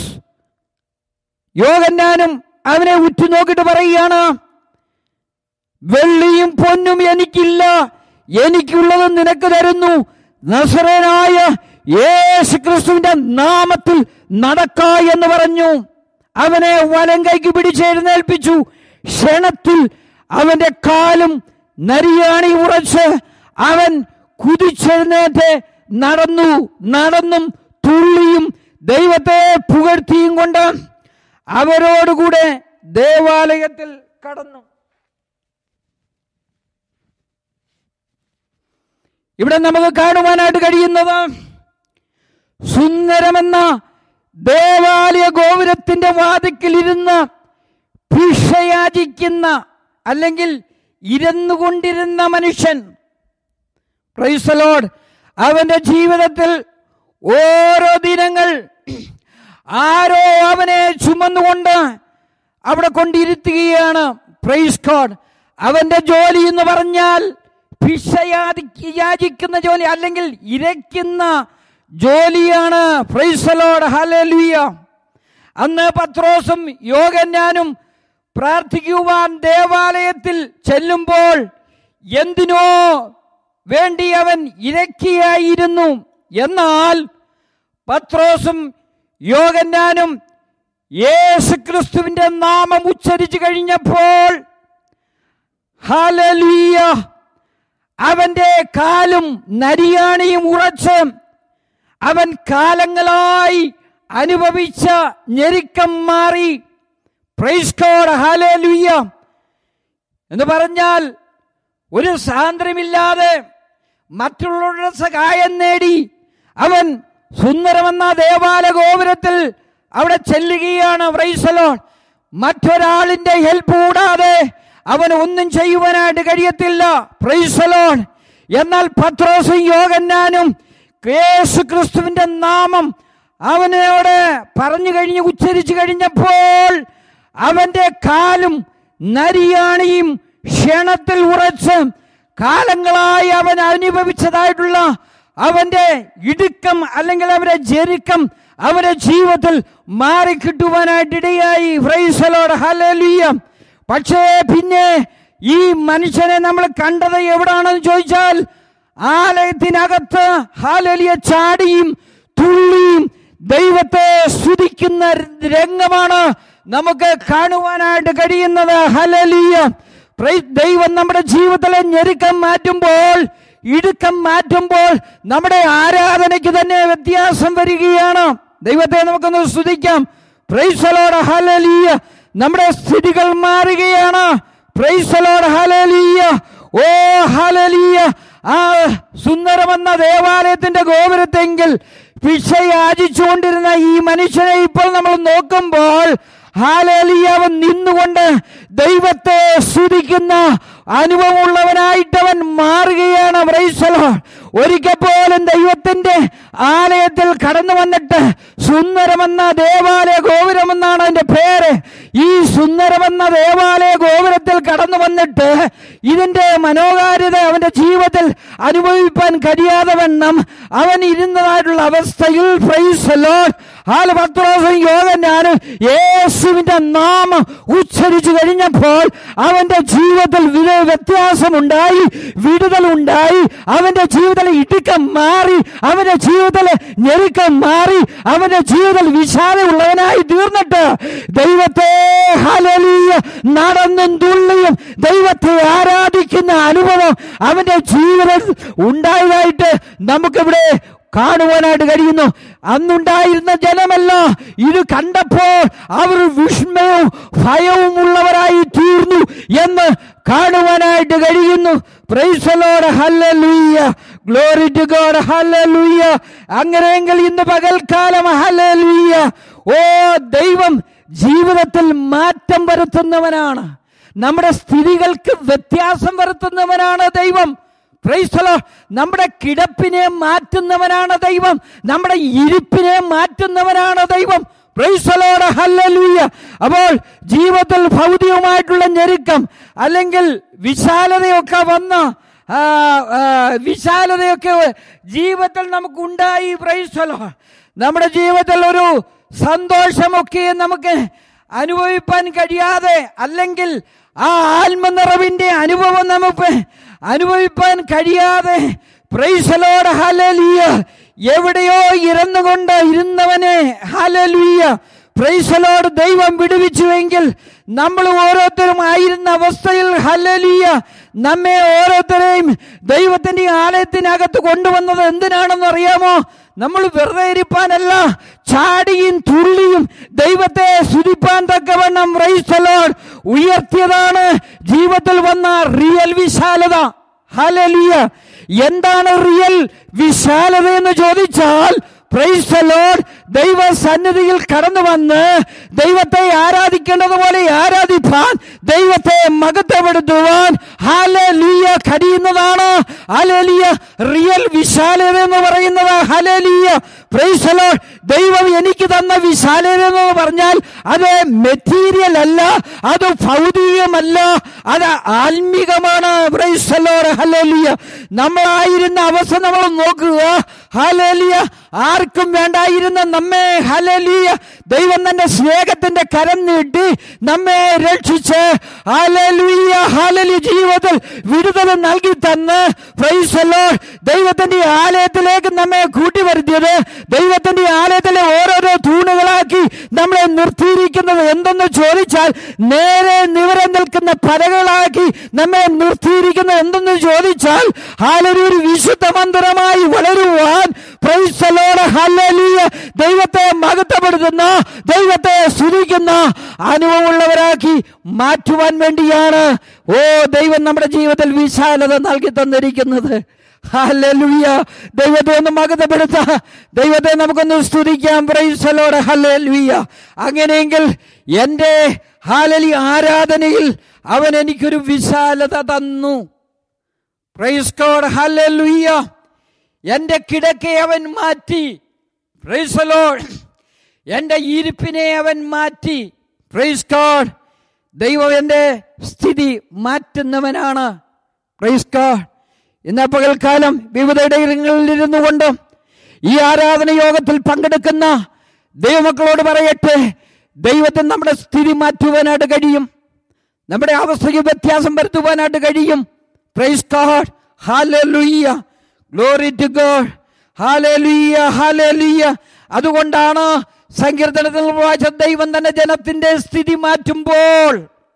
യോഗന്നാനും അവനെ ഉറ്റുനോക്കിട്ട് പറയുകയാണ് വെള്ളിയും പൊന്നും എനിക്കില്ല എനിക്കുള്ളത് നിനക്ക് തരുന്നു നസറനായ യേശു ക്രിസ്തുവിന്റെ നാമത്തിൽ നടക്ക എന്ന് പറഞ്ഞു അവനെ വലം കൈക്ക് പിടിച്ചെഴുന്നേൽപ്പിച്ചു ക്ഷണത്തിൽ അവന്റെ കാലും നരിയാണി ഉറച്ച് അവൻ കുതിച്ചെഴുന്നേറ്റ് നടന്നു നടന്നും തുള്ളിയും ദൈവത്തെ പുകഴ്ത്തിയും കൊണ്ട് അവരോടുകൂടെ ദേവാലയത്തിൽ കടന്നു ഇവിടെ നമുക്ക് കാണുവാനായിട്ട് കഴിയുന്നത് സുന്ദരമെന്ന ദേവാലയ ഗോപുരത്തിന്റെ വാതിക്കലിരുന്ന് ഭിക്ഷയാചിക്കുന്ന അല്ലെങ്കിൽ ഇരുന്നുകൊണ്ടിരുന്ന മനുഷ്യൻ പ്രൈസലോഡ് അവന്റെ ജീവിതത്തിൽ ഓരോ ദിനങ്ങൾ ആരോ അവനെ ചുമന്നുകൊണ്ട് അവിടെ കൊണ്ടിരുത്തുകയാണ് പ്രൈസ് കോഡ് അവന്റെ ജോലി എന്ന് പറഞ്ഞാൽ ഭിക്ഷയാതി യാചിക്കുന്ന ജോലി അല്ലെങ്കിൽ ഇരയ്ക്കുന്ന ജോലിയാണ് പ്രൈസലോഡ് ഹലലുയ അന്ന് പത്രോസും യോഗന്യാനും പ്രാർത്ഥിക്കുവാൻ ദേവാലയത്തിൽ ചെല്ലുമ്പോൾ എന്തിനോ വേണ്ടി അവൻ ഇരക്കിയായിരുന്നു എന്നാൽ പത്രോസും യോഗന്നാനും യേശുക്രിസ്തുവിന്റെ നാമം ഉച്ചരിച്ചു കഴിഞ്ഞപ്പോൾ ഹല്ലേലൂയ അവന്റെ കാലും നരിയാണിയും ഉറച്ച് അവൻ കാലങ്ങളായി അനുഭവിച്ച ഞെരുക്കം മാറി പ്രൈസ് ഗോഡ് ഹല്ലേലൂയ എന്ന് പറഞ്ഞാൽ ഒരു സ്വാതന്ത്ര്യമില്ലാതെ മറ്റുള്ളവരുടെ സഹായം നേടി അവൻ സുന്ദരമെന്ന ദേവാലയ ഗോപുരത്തിൽ അവിടെ ചെല്ലുകയാണ് പ്രൈസലോൺ മറ്റൊരാളിന്റെ ഹെൽപ്പ് കൂടാതെ അവൻ ഒന്നും ചെയ്യുവാനായിട്ട് കഴിയത്തില്ല പ്രൈസലോൺ എന്നാൽ പത്രോസും യോഗന്നാനും യേശു ക്രിസ്തുവിന്റെ നാമം അവനോട് പറഞ്ഞു കഴിഞ്ഞ് ഉച്ചരിച്ചു കഴിഞ്ഞപ്പോൾ അവന്റെ കാലും നരിയാണിയും ക്ഷണത്തിൽ ഉറച്ച് കാലങ്ങളായി അവൻ അനുഭവിച്ചതായിട്ടുള്ള അവന്റെ ഇടുക്കം അല്ലെങ്കിൽ അവന്റെ ജെരുക്കം അവന്റെ ജീവിതത്തിൽ മാറിക്കിട്ടുവാനായിട്ടിടയായി ഫ്രൈസലോട് ഹലലിയ പക്ഷേ പിന്നെ ഈ മനുഷ്യനെ നമ്മൾ കണ്ടത് എവിടാണെന്ന് ചോദിച്ചാൽ ആലയത്തിനകത്ത് ഹാലലിയ ചാടിയും തുള്ളിയും ദൈവത്തെ സ്തുതിക്കുന്ന രംഗമാണ് നമുക്ക് കാണുവാനായിട്ട് കഴിയുന്നത് ഹലലിയ പ്രൈ- ദൈവം നമ്മുടെ ജീവിതത്തിലെ ഞെരുക്കം മാറ്റുമ്പോൾ ഇടുക്കം മാറ്റുമ്പോൾ നമ്മുടെ ആരാധനയ്ക്ക് തന്നെ വ്യത്യാസം വരികയാണ് ദൈവത്തെ നമുക്കൊന്ന് സ്തുതിക്കാം പ്രൈസലോട് ഹലലിയ നമ്മുടെ സ്ഥിതികൾ മാറുകയാണ് പ്രൈസലോട് ഹലലിയ ഓ ഹലലിയ ആ സുന്ദരമെന്ന ദേവാലയത്തിന്റെ ഗോപുരത്തെങ്കിൽ ഭിക്ഷ യാചിച്ചുകൊണ്ടിരുന്ന ഈ മനുഷ്യനെ ഇപ്പോൾ നമ്മൾ നോക്കുമ്പോൾ ഹാലേലിയ അവൻ നിന്നുകൊണ്ട് ദൈവത്തെ സ്തുതിക്കുന്ന അനുഭവമുള്ളവനായിട്ടവൻ മാറുകയാണ് പ്രൈസലോ ഒരിക്കൽ പോലും ദൈവത്തിന്റെ ആലയത്തിൽ കടന്നു വന്നിട്ട് സുന്ദരമെന്ന ദേവാലയ ഗോപുരമെന്നാണ് അതിന്റെ പേര് ഈ സുന്ദരമെന്ന ദേവാലയ ഗോപുരത്തിൽ കടന്നു വന്നിട്ട് ഇതിന്റെ മനോഹാരിത അവന്റെ ജീവിതത്തിൽ അനുഭവിപ്പാൻ കഴിയാതെ വണ്ണം അവൻ ഇരുന്നതായിട്ടുള്ള അവസ്ഥയിൽ പ്രൈസലോ ഹാല് പത്ത് ദിവസം യോഗം ഞാൻ യേശുവിന്റെ നാമം ഉച്ചരിച്ചു കഴിഞ്ഞപ്പോൾ അവന്റെ ജീവിതത്തിൽ വിധ വ്യത്യാസമുണ്ടായി വിടുതലുണ്ടായി അവന്റെ ജീവിതത്തിൽ ഇടുക്കം മാറി അവന്റെ ജീവിതത്തിൽ ഞെരുക്കം മാറി അവന്റെ ജീവിതത്തിൽ വിശാലമുള്ളവനായി തീർന്നിട്ട് ദൈവത്തെ ഹലലിയ നടന്നും തുള്ളിയും ദൈവത്തെ ആരാധിക്കുന്ന അനുഭവം അവന്റെ ജീവിതത്തിൽ ഉണ്ടായതായിട്ട് നമുക്കിവിടെ കാണുവാനായിട്ട് കഴിയുന്നു അന്നുണ്ടായിരുന്ന ജനമല്ല ഇത് കണ്ടപ്പോൾ അവർ വിസ്മയവും ഭയവും ഉള്ളവരായി തീർന്നു എന്ന് കാണുവാനായിട്ട് കഴിയുന്നു പ്രൈസലോട് ഹല്ലലൂയ്യ ഗ്ലോറി ടു ഗോഡ് ഹല്ലലൂയ്യ അങ്ങനെയെങ്കിൽ ഇന്ന് പകൽക്കാലം ഹല്ലലൂയ്യ ഓ ദൈവം ജീവിതത്തിൽ മാറ്റം വരുത്തുന്നവനാണ് നമ്മുടെ സ്ഥിതികൾക്ക് വ്യത്യാസം വരുത്തുന്നവനാണ് ദൈവം പ്രൈസ്തലോ നമ്മുടെ കിടപ്പിനെ മാറ്റുന്നവനാണ് ദൈവം നമ്മുടെ ഇരിപ്പിനെ മാറ്റുന്നവനാണ് ദൈവം പ്രൈസലോട് ഹല്ലലൂയ അപ്പോൾ ജീവിതത്തിൽ ഭൗതികമായിട്ടുള്ള ഞെരുക്കം അല്ലെങ്കിൽ വിശാലതയൊക്കെ വന്ന് ആ, ആ, വിശാലതയൊക്കെ ജീവിതത്തിൽ നമുക്കുണ്ടായി പ്രൈസലോ നമ്മുടെ ജീവിതത്തിൽ ഒരു സന്തോഷമൊക്കെ നമുക്ക് അനുഭവിപ്പാൻ കഴിയാതെ അല്ലെങ്കിൽ ആ ആത്മനിറവിന്റെ അനുഭവം നമുക്ക് അനുഭവിപ്പാൻ കഴിയാതെ പ്രൈസലോട് ഹലലിയ എവിടെയോ ഇരന്നുകൊണ്ട് ഇരുന്നവനെ ഹലലിയ പ്രൈസലോട് ദൈവം വിടുവിച്ചുവെങ്കിൽ നമ്മൾ ഓരോരുത്തരും ആയിരുന്ന അവസ്ഥയിൽ ഹലലിയ നമ്മെ ഓരോരുത്തരെയും ദൈവത്തിന്റെ ആലയത്തിനകത്ത് കൊണ്ടുവന്നത് എന്തിനാണെന്ന് അറിയാമോ നമ്മൾ വെറുതെ ഇരിപ്പാനല്ല ചാടിയും തുള്ളിയും ദൈവത്തെ സ്തുതിപ്പാൻ തക്കവണ്ണം റൈസലോൺ ഉയർത്തിയതാണ് ജീവിതത്തിൽ വന്ന റിയൽ വിശാലത ഹലലിയ എന്താണ് റിയൽ വിശാലത എന്ന് ചോദിച്ചാൽ പ്രൈസ് ലോഡ് ദൈവ സന്നിധിയിൽ കടന്നു വന്ന് ദൈവത്തെ ആരാധിക്കേണ്ടതുപോലെ ആരാധിപ്പാൻ ദൈവത്തെ മകത്വപ്പെടുത്തുവാൻ ഹലലിയ കഴിയുന്നതാണ് ഹലലിയ റിയൽ വിശാലത എന്ന് പറയുന്നത് ഹലലിയ പ്രൈസ് ലോഡ് ദൈവം എനിക്ക് തന്ന വിശാലത എന്ന് പറഞ്ഞാൽ അത് മെറ്റീരിയൽ അല്ല അത് ഭൗതികമല്ല അത് ആത്മീകമാണ് പ്രൈസ് ലോഡ് ഹലലിയ നമ്മളായിരുന്ന അവസ്ഥ നമ്മൾ നോക്കുക ഹലലിയ ആർക്കും വേണ്ടായിരുന്ന നമ്മെ ഹലലിയ ദൈവം തന്റെ സ്നേഹത്തിന്റെ കരം നീട്ടി നമ്മെ രക്ഷിച്ച് ഹലലിയ ഹലലി ജീവിതത്തിൽ വിടുതൽ നൽകി തന്ന് പ്രൈസല്ലോ ദൈവത്തിന്റെ ആലയത്തിലേക്ക് നമ്മെ കൂട്ടി വരുത്തിയത് ദൈവത്തിന്റെ ആലയത്തിലെ ഓരോരോ തൂണുകളാക്കി നമ്മളെ നിർത്തിയിരിക്കുന്നത് എന്തെന്ന് ചോദിച്ചാൽ നേരെ നിവരം നിൽക്കുന്ന പലകളാക്കി നമ്മെ നിർത്തിയിരിക്കുന്നത് എന്തെന്ന് ചോദിച്ചാൽ ഹാലൊരു ഒരു വിശുദ്ധ മന്ദിരമായി വളരുവാൻ പ്രൈസലോട് ഹല്ലലിയ ദൈവത്തെ മഹത്വപ്പെടുത്തുന്ന ദൈവത്തെ സ്തുതിക്കുന്ന അനുഭവമുള്ളവരാക്കി മാറ്റുവാൻ വേണ്ടിയാണ് ഓ ദൈവം നമ്മുടെ ജീവിതത്തിൽ വിശാലത നൽകി തന്നിരിക്കുന്നത് ഹല്ലേലൂയ ദൈവത്തെ ഒന്ന് മകതപ്പെടുത്ത ദൈവത്തെ നമുക്കൊന്ന് സ്തുതിക്കാം പ്രൈസലോട് ഹല്ലേലൂയ അങ്ങനെയെങ്കിൽ എൻ്റെ ഹാലലി ആരാധനയിൽ അവൻ എനിക്കൊരു വിശാലത തന്നു പ്രൈസ് ഗോഡ് ഹല്ലേലൂയ എൻ്റെ കിടക്കയെ അവൻ മാറ്റി പ്രൈസ് ലോഡ് എൻ്റെ ഇരിപ്പിനെ അവൻ മാറ്റി പ്രൈസ് ഗോഡ് ദൈവം എൻ്റെ സ്ഥിതി മാറ്റുന്നവനാണ് പ്രൈസ് ഗോഡ് ഇന്ന് പകൽക്കാലം വിവിധ ഇടങ്ങളിൽ ഇരുന്നു കൊണ്ട് ഈ ആരാധന യോഗത്തിൽ പങ്കെടുക്കുന്ന ദൈവമക്കളോട് പറയട്ടെ ദൈവത്തിന് നമ്മുടെ സ്ഥിതി മാറ്റുവാനായിട്ട് കഴിയും നമ്മുടെ അവസ്ഥയ്ക്ക് വ്യത്യാസം വരുത്തുവാനായിട്ട് കഴിയും പ്രൈസ് ഗോഡ് ഹാലലുയ്യ ഗ്ലോറി ടു ഗോഡ് ഹാലലുയ്യ ഹാലലുയ്യ അതുകൊണ്ടാണ് സങ്കീർത്തനത്തിൽ വായിച്ച ദൈവം തന്നെ ജനത്തിന്റെ സ്ഥിതി മാറ്റുമ്പോൾ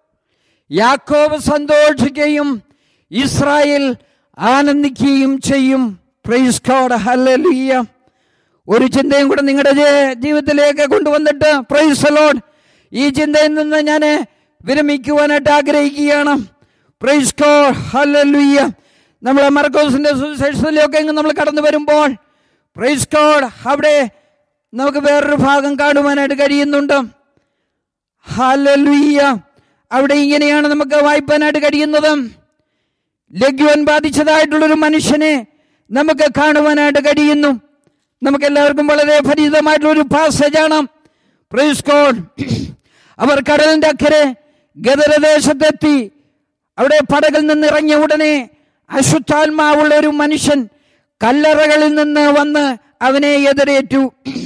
യാക്കോബ് സന്തോഷിക്കുകയും ഇസ്രായേൽ ആനന്ദിക്കുകയും ചെയ്യും പ്രൈസ് ഗോഡ് ഹല്ലേലൂയ ഒരു ചിന്തയും കൂടെ നിങ്ങളുടെ ജെ- ജീവിതത്തിലേക്ക് കൊണ്ടുവന്നിട്ട് പ്രൈസ് ലോഡ് ഈ ചിന്തയിൽ നിന്ന് ഞാൻ വിരമിക്കുവാനായിട്ട് ആഗ്രഹിക്കുകയാണ് പ്രൈസ് ഗോഡ് ഹല്ലേലൂയ നമ്മളെ മർക്കോസിന്റെ സുവിശേഷത്തിലൊക്കെ ഇങ്ങ് നമ്മൾ കടന്നു വരുമ്പോൾ പ്രൈസ് ഗോഡ് അവിടെ നമുക്ക് വേറൊരു ഭാഗം കാണുവാനായിട്ട് കഴിയുന്നുണ്ട് ഹല്ലേലൂയ അവിടെ ഇങ്ങനെയാണ് നമുക്ക് വായിപ്പാനായിട്ട് കഴിയുന്നത് ലഘുവൻ ബാധിച്ചതായിട്ടുള്ളൊരു മനുഷ്യനെ നമുക്ക് കാണുവാനായിട്ട് കഴിയുന്നു നമുക്ക് എല്ലാവർക്കും വളരെ ഫലിതമായിട്ടുള്ള ഒരു പാസേജാണ് പ്രൈസ് ഗോഡ് അവർ കടലിന്റെ അക്കരെ ഗദരദേശത്തെത്തി അവിടെ പടകിൽ നിന്ന് ഇറങ്ങിയ ഉടനെ അശുദ്ധാത്മാവുള്ള ഒരു മനുഷ്യൻ കല്ലറകളിൽ നിന്ന് വന്ന് അവനെ എതിരേറ്റു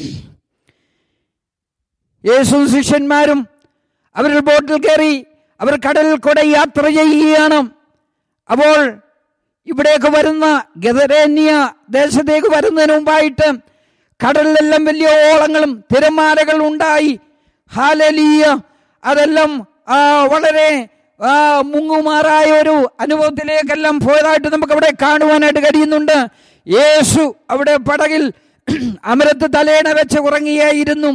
യേശു ശിഷ്യന്മാരും അവർ ബോട്ടിൽ കയറി അവർ കടലിൽ കൂടെ യാത്ര ചെയ്യുകയാണ് അപ്പോൾ ഇവിടേക്ക് വരുന്ന ഗദരേന്യ ദേശത്തേക്ക് വരുന്നതിന് മുമ്പായിട്ട് കടലിലെല്ലാം വലിയ ഓളങ്ങളും തിരമാലകളും ഉണ്ടായി ഹാലലീയ അതെല്ലാം ആ, വളരെ ആ, മുങ്ങുമാറായ ഒരു അനുഭവത്തിലേക്കെല്ലാം പോയതായിട്ട് നമുക്ക് അവിടെ കാണുവാനായിട്ട് കഴിയുന്നുണ്ട് യേശു അവിടെ പടകിൽ അമരത്ത് തലേണ വെച്ച് ഉറങ്ങിയായിരുന്നു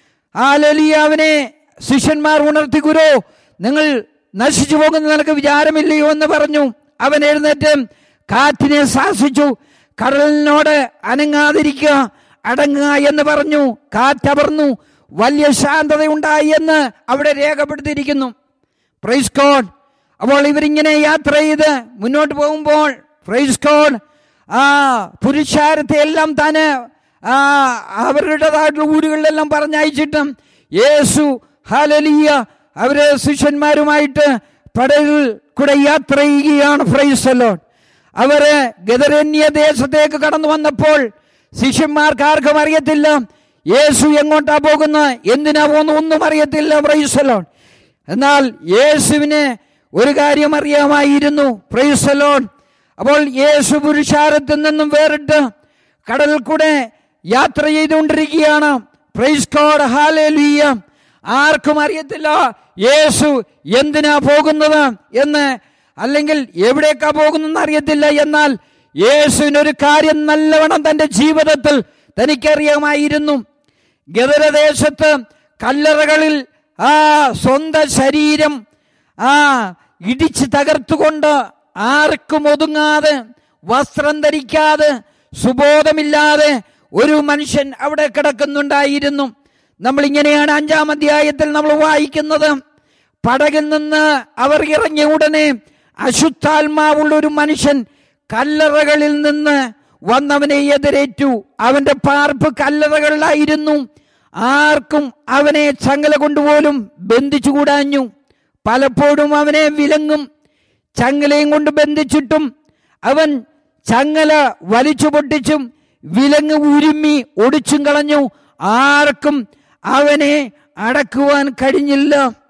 ഹാലലിയ അവനെ ശിഷ്യന്മാർ ഉണർത്തി ഗുരു നിങ്ങൾ നശിച്ചു പോകുന്ന നിനക്ക് വിചാരമില്ലയോ എന്ന് പറഞ്ഞു അവൻ എഴുന്നേറ്റ് കാറ്റിനെ ശാസിച്ചു കടലിനോട് അനങ്ങാതിരിക്കുക അടങ്ങുക എന്ന് പറഞ്ഞു കാറ്റവർന്നു വലിയ ശാന്തതയുണ്ടായി എന്ന് അവിടെ രേഖപ്പെടുത്തിയിരിക്കുന്നു പ്രൈസ് കോഡ് അപ്പോൾ ഇവരിങ്ങനെ യാത്ര ചെയ്ത് മുന്നോട്ട് പോകുമ്പോൾ പ്രൈസ് കോഡ് ആ പുരുഷാരത്തെ എല്ലാം താന് ആ അവരുടേതായിട്ടുള്ള ഊരുകളിലെല്ലാം പറഞ്ഞയച്ചിട്ടും യേശു ഹാലലിയ അവര് ശിഷ്യന്മാരുമായിട്ട് പടകിൽ കൂടെ യാത്ര ചെയ്യുകയാണ് ഫ്രൈസ് അലോൺ അവര് ഗദരന്യ ദേശത്തേക്ക് കടന്നു വന്നപ്പോൾ ശിഷ്യന്മാർക്ക് ആർക്കും അറിയത്തില്ല യേശു എങ്ങോട്ടാ പോകുന്നത് എന്തിനാ പോകുന്നു ഒന്നും അറിയത്തില്ല പ്രൈസ് അലോൺ എന്നാൽ യേശുവിന് ഒരു കാര്യം അറിയാമായിരുന്നു പ്രൈസ് അലോൺ അപ്പോൾ യേശു പുരുഷാരത്തിൽ നിന്നും വേറിട്ട് കടലിൽ കൂടെ യാത്ര ചെയ്തുകൊണ്ടിരിക്കുകയാണ് പ്രൈസ് കോഡ് ഹാലേലുയ്യ ആർക്കും അറിയത്തില്ല യേശു എന്തിനാ പോകുന്നത് എന്ന് അല്ലെങ്കിൽ എവിടേക്കാ പോകുന്നെന്ന് അറിയത്തില്ല എന്നാൽ യേശുവിനൊരു കാര്യം നല്ലവണ്ണം തന്റെ ജീവിതത്തിൽ തനിക്കറിയാമായിരുന്നു ഗദരദേശത്ത് കല്ലറകളിൽ ആ സ്വന്തം ശരീരം ആ ഇടിച്ച് തകർത്തുകൊണ്ട് ആർക്കും ഒതുങ്ങാതെ വസ്ത്രം ധരിക്കാതെ സുബോധമില്ലാതെ ഒരു മനുഷ്യൻ അവിടെ കിടക്കുന്നുണ്ടായിരുന്നു നമ്മൾ ഇങ്ങനെയാണ് അഞ്ചാം അധ്യായത്തിൽ നമ്മൾ വായിക്കുന്നത് പടകിൽ നിന്ന് അവർ ഇറങ്ങിയ ഉടനെ അശുദ്ധാത്മാവുള്ള ഒരു മനുഷ്യൻ കല്ലറകളിൽ നിന്ന് വന്നവനെ എതിരേറ്റു അവന്റെ പാർപ്പ് കല്ലറകളിലായിരുന്നു ആർക്കും അവനെ ചങ്ങല കൊണ്ടുപോലും ബന്ധിച്ചുകൂടാഞ്ഞു പലപ്പോഴും അവനെ വിലങ്ങും ചങ്ങലയും കൊണ്ട് ബന്ധിച്ചിട്ടും അവൻ ചങ്ങല വലിച്ചു പൊട്ടിച്ചും വിലങ്ങ് ഉരുമ്മി ഒടിച്ചും കളഞ്ഞു ആർക്കും അവനെ അടക്കുവാൻ കഴിഞ്ഞില്ല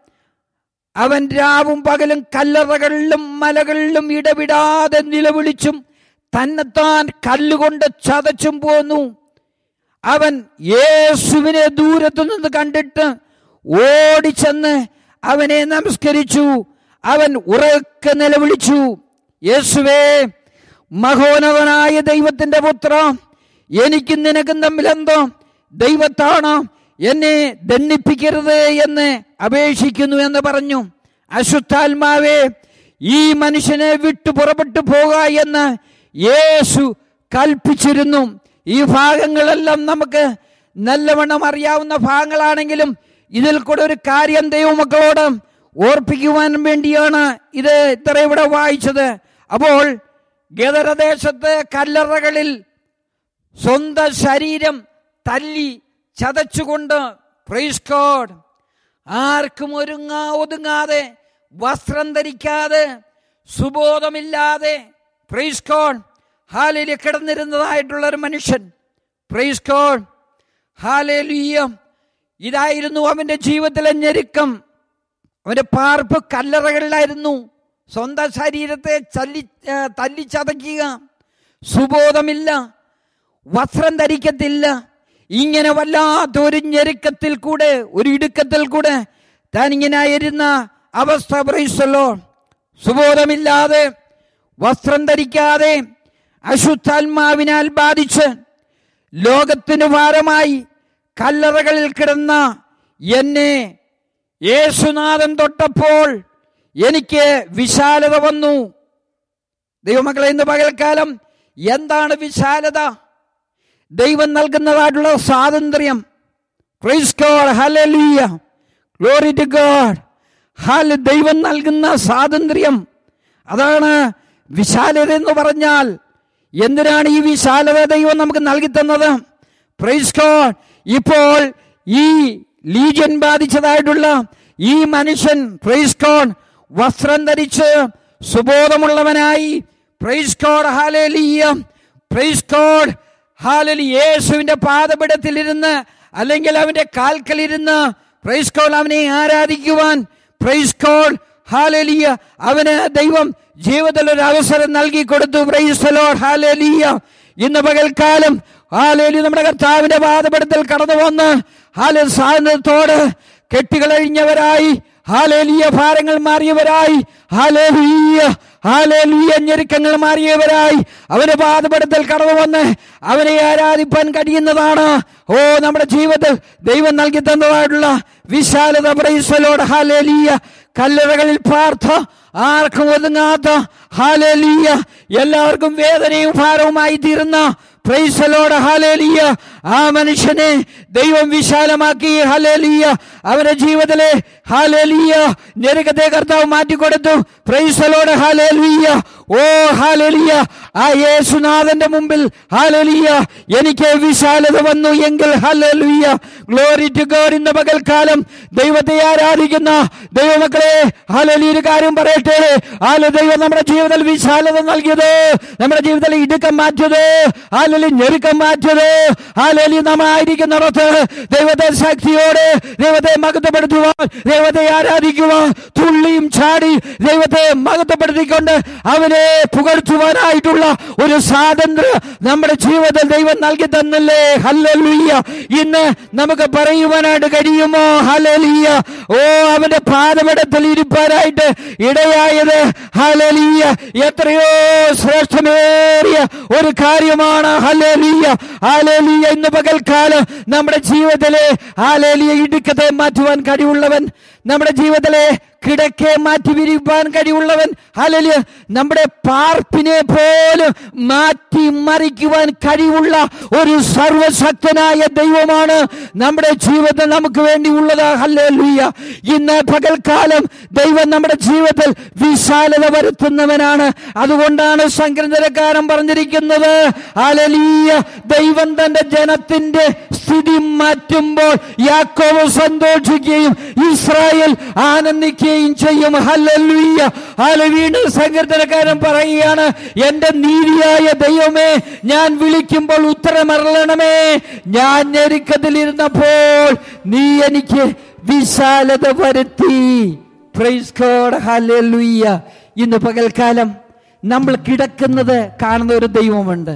അവൻ രാവും പകലും കല്ലറകളിലും മലകളിലും ഇടവിടാതെ നിലവിളിച്ചും തന്നെത്താൻ കല്ലുകൊണ്ട് ചതച്ചും പോന്നു അവൻ യേശുവിനെ ദൂരത്തു നിന്ന് കണ്ടിട്ട് ഓടിച്ചെന്ന് അവനെ നമസ്കരിച്ചു അവൻ ഉറക്കെ നിലവിളിച്ചു യേശുവേ മഹോന്നതനായ ദൈവത്തിന്റെ പുത്ര എനിക്കും നിനക്കും തമ്മിലെന്തോ ദൈവത്താണ് എന്നെ ദണ്ഡിപ്പിക്കരുത് എന്ന് അപേക്ഷിക്കുന്നു എന്ന് പറഞ്ഞു അശുദ്ധാത്മാവേ ഈ മനുഷ്യനെ വിട്ടു പുറപ്പെട്ടു പോക എന്ന് യേശു കൽപ്പിച്ചിരുന്നു ഈ ഭാഗങ്ങളെല്ലാം നമുക്ക് നല്ലവണ്ണം അറിയാവുന്ന ഭാഗങ്ങളാണെങ്കിലും ഇതിൽ കൂടെ ഒരു കാര്യം ദൈവമക്കളോട് ഓർപ്പിക്കുവാൻ വേണ്ടിയാണ് ഇത് ഇത്ര ഇവിടെ വായിച്ചത് അപ്പോൾ ഗദരദേശത്ത് കല്ലറകളിൽ സ്വന്തം ശരീരം തല്ലി ചതച്ചുകൊണ്ട് പ്രൈസ് ഗോഡ് ആർക്കും ഒരുങ്ങാ ഒതുങ്ങാതെ വസ്ത്രം ധരിക്കാതെ സുബോധമില്ലാതെ പ്രൈസ് ഗോഡ് ഹാലിൽ കിടന്നിരുന്നതായിട്ടുള്ള ഒരു മനുഷ്യൻ പ്രൈസ് ഗോഡ് ഹാലേലുയ്യ ഇതായിരുന്നു അവന്റെ ജീവിതത്തിലെ ഞെരുക്കം അവന്റെ പാർപ്പ് കല്ലറകളിലായിരുന്നു സ്വന്തം ശരീരത്തെ ചല്ലി ഏ, തല്ലിച്ചതയ്ക്കുക സുബോധമില്ല വസ്ത്രം ധരിക്കത്തില്ല ഇങ്ങനെ വല്ലാത്ത ഒരു ഞെരുക്കത്തിൽ കൂടെ ഒരു ഇടുക്കത്തിൽ കൂടെ താൻ ഇങ്ങനെ ആയിരുന്ന അവസ്ഥ പ്രൈസല്ലോ സുബോധമില്ലാതെ വസ്ത്രം ധരിക്കാതെ അശുദ്ധാത്മാവിനാൽ ബാധിച്ച് ലോകത്തിന് ഭാരമായി കല്ലറകളിൽ കിടന്ന എന്നെ യേശുനാഥൻ തൊട്ടപ്പോൾ എനിക്ക് വിശാലത വന്നു ദൈവമക്കളെ ഇന്ന് പകൽക്കാലം എന്താണ് വിശാലത ദൈവം നൽകുന്നതായിട്ടുള്ള സ്വാതന്ത്ര്യം പ്രൈസ് ഗോഡ് ഹല്ലേലൂയ ഗ്ലോറി ടു ഗോഡ് ഹാല ദൈവം നൽകുന്ന സ്വാതന്ത്ര്യം അതാണ് വിശാലത എന്ന് പറഞ്ഞാൽ എന്തിനാണ് ഈ വിശാലത ദൈവം നമുക്ക് നൽകി തന്നത് പ്രൈസ് ഗോഡ് ഇപ്പോൾ ഈ ലീജൻ ബാധിച്ചതായിട്ടുള്ള ഈ മനുഷ്യൻ പ്രൈസ് ഗോഡ് വസ്ത്രം ധരിച്ച് സുബോധമുള്ളവനായി പ്രൈസ് ഗോഡ് ഹാലേലിയ പ്രൈസ് ഗോഡ് ഹാലലി യേശുവിന്റെ പാദപിടത്തിലിരുന്ന് അല്ലെങ്കിൽ അവന്റെ കാൽക്കലിരുന്ന് പ്രൈസ് കോൾ അവനെ ആരാധിക്കുവാൻ പ്രൈസ് കോൾ ഹാലലിയ അവന് ദൈവം ജീവിതത്തിൽ ഒരു അവസരം നൽകി കൊടുത്തു പ്രൈസ് ലോഡ് ഹാലലിയ ഇന്ന് പകൽക്കാലം ഹാലേലി നമ്മുടെ കർത്താവിന്റെ പാദപടത്തിൽ കടന്നു വന്ന് ഹാല സ്വാതന്ത്ര്യത്തോട് കെട്ടുകളഴിഞ്ഞവരായി ഹാലേലിയ ഭാരങ്ങൾ മാറിയവരായി ഹാലേലിയ ഹാലേലിയ ഞെരുക്കങ്ങൾ മാറിയവരായി അവന്റെ പാദപടത്തിൽ കടന്നു വന്ന് അവനെ ആരാധിപ്പാൻ കഴിയുന്നതാണ് ഓ നമ്മുടെ ജീവിതത്തിൽ ദൈവം നൽകി തന്നതായിട്ടുള്ള വിശാലത പ്രൈസലോട് ഹാലേലിയ കല്ലറകളിൽ പാർത്ത ആർക്കും ഒതുങ്ങാത്ത ഹാലേലിയ എല്ലാവർക്കും വേദനയും ഭാരവുമായി തീർന്ന പ്രൈസലോട് ഹാലേലിയ ആ മനുഷ്യനെ ദൈവം വിശാലമാക്കി ഹാലേലിയ അവന്റെ ജീവിതത്തിലെ ഹാലേലിയ ഞെരുക്കത്തെ കർത്താവ് മാറ്റിക്കൊടുത്തു പ്രൈസലോട് ഹാലേലിയ ഓ ഹാലേലിയ ആ യേശുനാഥന്റെ മുമ്പിൽ ഹാലേലിയ എനിക്ക് വിശാലത വന്നു എങ്കിൽ ഹാലേലിയ ഗ്ലോറി ടു ഗോഡ് ഇന്ന് പകൽക്കാലം ദൈവത്തെ ആരാധിക്കുന്ന ദൈവമക്കളെ ഹാലേലിയ ഒരു കാര്യം പറയട്ടെ ഹാല ദൈവം നമ്മുടെ ജീവിതത്തിൽ വിശാലത നൽകിയത് നമ്മുടെ ജീവിതത്തിൽ ഇടുക്കം മാറ്റിയത് ഹാലലി ഞെരുക്കം മാറ്റിയത് ഹാലലി നമ്മളായിരിക്കുന്നിടത്ത് ദൈവത്തെ ശക്തിയോടെ ദൈവത്തെ മഹത്വപ്പെടുത്തുവാൻ ദൈവത്തെ ആരാധിക്കുവാൻ തുള്ളിയും ചാടി ദൈവത്തെ മഹത്വപ്പെടുത്തിക്കൊണ്ട് അവനെ പുകഴ്ത്തുവാനായിട്ടുള്ള ഒരു സ്വാതന്ത്ര്യം നമ്മുടെ ജീവിതത്തിൽ ദൈവം നൽകി തന്നില്ലേ ഹല്ലലുയ്യ ഇന്ന് നമുക്ക് പറയുവാനായിട്ട് കഴിയുമോ ഹലലിയ ഓ അവന്റെ പാദപടത്തിൽ ഇരിപ്പാനായിട്ട് ഇടയായത് ഹലലിയ എത്രയോ ശ്രേഷ്ഠമേറിയ ഒരു കാര്യമാണ് ഹലലിയ ഹാലേലിയ ഇന്ന് പകൽക്കാലം നമ്മുടെ ജീവിതത്തിലെ ഹാലേലിയ ഇടുക്കത്തെ മാറ്റുവാൻ കഴിവുള്ളവൻ നമ്മുടെ ജീവിതത്തിലെ കിടക്കെ മാറ്റി വിരിപ്പാൻ കഴിവുള്ളവൻ ഹലലിയ നമ്മുടെ പാർപ്പിനെ പോലും മാറ്റി മറിക്കുവാൻ കഴിവുള്ള ഒരു സർവശക്തനായ ദൈവമാണ് നമ്മുടെ ജീവിതത്തിൽ നമുക്ക് വേണ്ടി ഉള്ളത് ഹല്ലേലൂയ ഇന്ന് പകൽക്കാലം ദൈവം നമ്മുടെ ജീവിതത്തിൽ വിശാലത വരുത്തുന്നവനാണ് അതുകൊണ്ടാണ് സങ്കീർത്തനക്കാരൻ പറഞ്ഞിരിക്കുന്നത് ഹല്ലേലൂയ ദൈവം തന്റെ ജനത്തിന്റെ സ്ഥിതി മാറ്റുമ്പോൾ യാക്കോവ് സന്തോഷിക്കുകയും ഇസ്രായേൽ ആനന്ദിക്കുകയും ചെയ്യും ഹല്ലേലൂയ ഹല്ലേലൂയ വീണ്ടും സങ്കീർത്തനക്കാരൻ പറയുകയാണ് എന്റെ നീതിയായ ദൈവമേ ഞാൻ വിളിക്കുമ്പോൾ ഉത്തരമറളണമേ ഞാൻ ഞെരുക്കത്തിലിരുന്നപ്പോൾ നീ എനിക്ക് വിശാലത വരുത്തി പ്രൈസ് ഗോഡ് ഹല്ലേലൂയ ഇന്ന് പകൽക്കാലം നമ്മൾ കിടക്കുന്നത് കാണുന്ന ഒരു ദൈവമുണ്ട്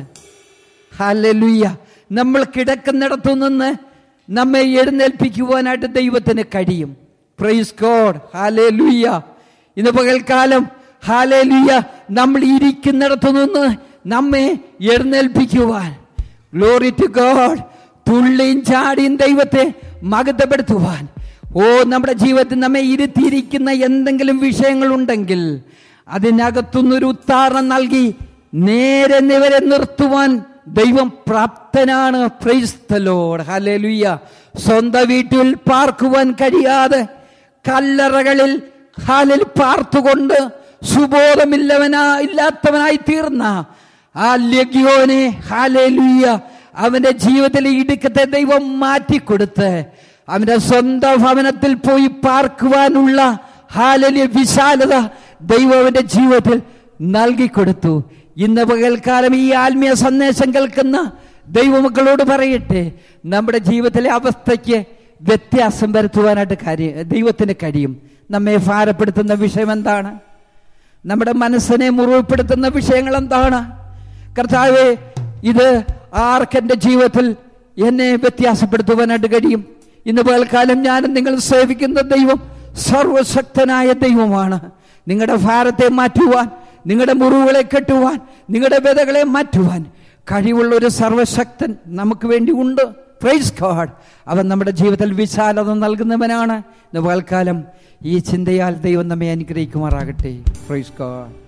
ഹല്ലേലൂയ നമ്മൾ കിടക്കുന്നിടത്തു നിന്ന് നമ്മെ എഴുന്നേൽപ്പിക്കുവാനായിട്ട് ദൈവത്തിന് കഴിയും പ്രൈസ് ഗോഡ് ഹാലേലൂയ ഇന്ന് പകൽക്കാലം ഹാലേലൂയ നമ്മൾ ഇരിക്കുന്നിടത്തു നിന്ന് നമ്മെ എഴുന്നേൽപ്പിക്കുവാൻ ഗ്ലോറി ടു ഗോഡ് തുള്ളിയും ചാടിയും ദൈവത്തെ മകതപ്പെടുത്തുവാൻ ഓ നമ്മുടെ ജീവിതത്തിൽ നമ്മെ ഇരുത്തിയിരിക്കുന്ന എന്തെങ്കിലും വിഷയങ്ങളുണ്ടെങ്കിൽ അതിനകത്തുനിന്നൊരു ഉത്താരണം നൽകി നേരെ നിവരെ നിർത്തുവാൻ ദൈവം പ്രാപ്തനാണ് പ്രൈസ്തലോട് ഹലേലുയ്യ സ്വന്തം വീട്ടിൽ പാർക്കുവാൻ കഴിയാതെ കല്ലറകളിൽ ഹാലിൽ പാർത്തുകൊണ്ട് സുബോധമില്ലവനാ ഇല്ലാത്തവനായി തീർന്ന ആ ലഗ്യോനെ ഹാലേലുയ്യ അവന്റെ ജീവിതത്തിലെ ഇടുക്കത്തെ ദൈവം മാറ്റിക്കൊടുത്ത് അവന്റെ സ്വന്തം ഭവനത്തിൽ പോയി പാർക്കുവാനുള്ള ഹാലലിയ വിശാലത ദൈവം അവന്റെ ജീവിതത്തിൽ നൽകിക്കൊടുത്തു ഇന്ന് പകൽക്കാലം ഈ ആത്മീയ സന്ദേശം കേൾക്കുന്ന ദൈവമക്കളോട് പറയട്ടെ നമ്മുടെ ജീവിതത്തിലെ അവസ്ഥയ്ക്ക് വ്യത്യാസം വരുത്തുവാനായിട്ട് കാര്യം ദൈവത്തിന് കഴിയും നമ്മെ ഭാരപ്പെടുത്തുന്ന വിഷയം എന്താണ് നമ്മുടെ മനസ്സിനെ മുറിവുപ്പെടുത്തുന്ന വിഷയങ്ങൾ എന്താണ് കർത്താവെ ഇത് ആർക്കെന്റെ ജീവിതത്തിൽ എന്നെ വ്യത്യാസപ്പെടുത്തുവാനായിട്ട് കഴിയും ഇന്ന് പകൽക്കാലം ഞാനും നിങ്ങൾ സേവിക്കുന്ന ദൈവം സർവശക്തനായ ദൈവമാണ് നിങ്ങളുടെ ഭാരത്തെ മാറ്റുവാൻ നിങ്ങളുടെ മുറിവുകളെ കെട്ടുവാൻ നിങ്ങളുടെ വ്യതകളെ മാറ്റുവാൻ കഴിവുള്ള ഒരു സർവശക്തൻ നമുക്ക് വേണ്ടി ഉണ്ട് പ്രൈസ് ഗോഡ് അവൻ നമ്മുടെ ജീവിതത്തിൽ വിശാലത നൽകുന്നവനാണ് ഇന്ന് പകൽക്കാലം ഈ ചിന്തയാൽ ദൈവം നമ്മെ അനുഗ്രഹിക്കുമാറാകട്ടെ പ്രൈസ് ഗോഡ്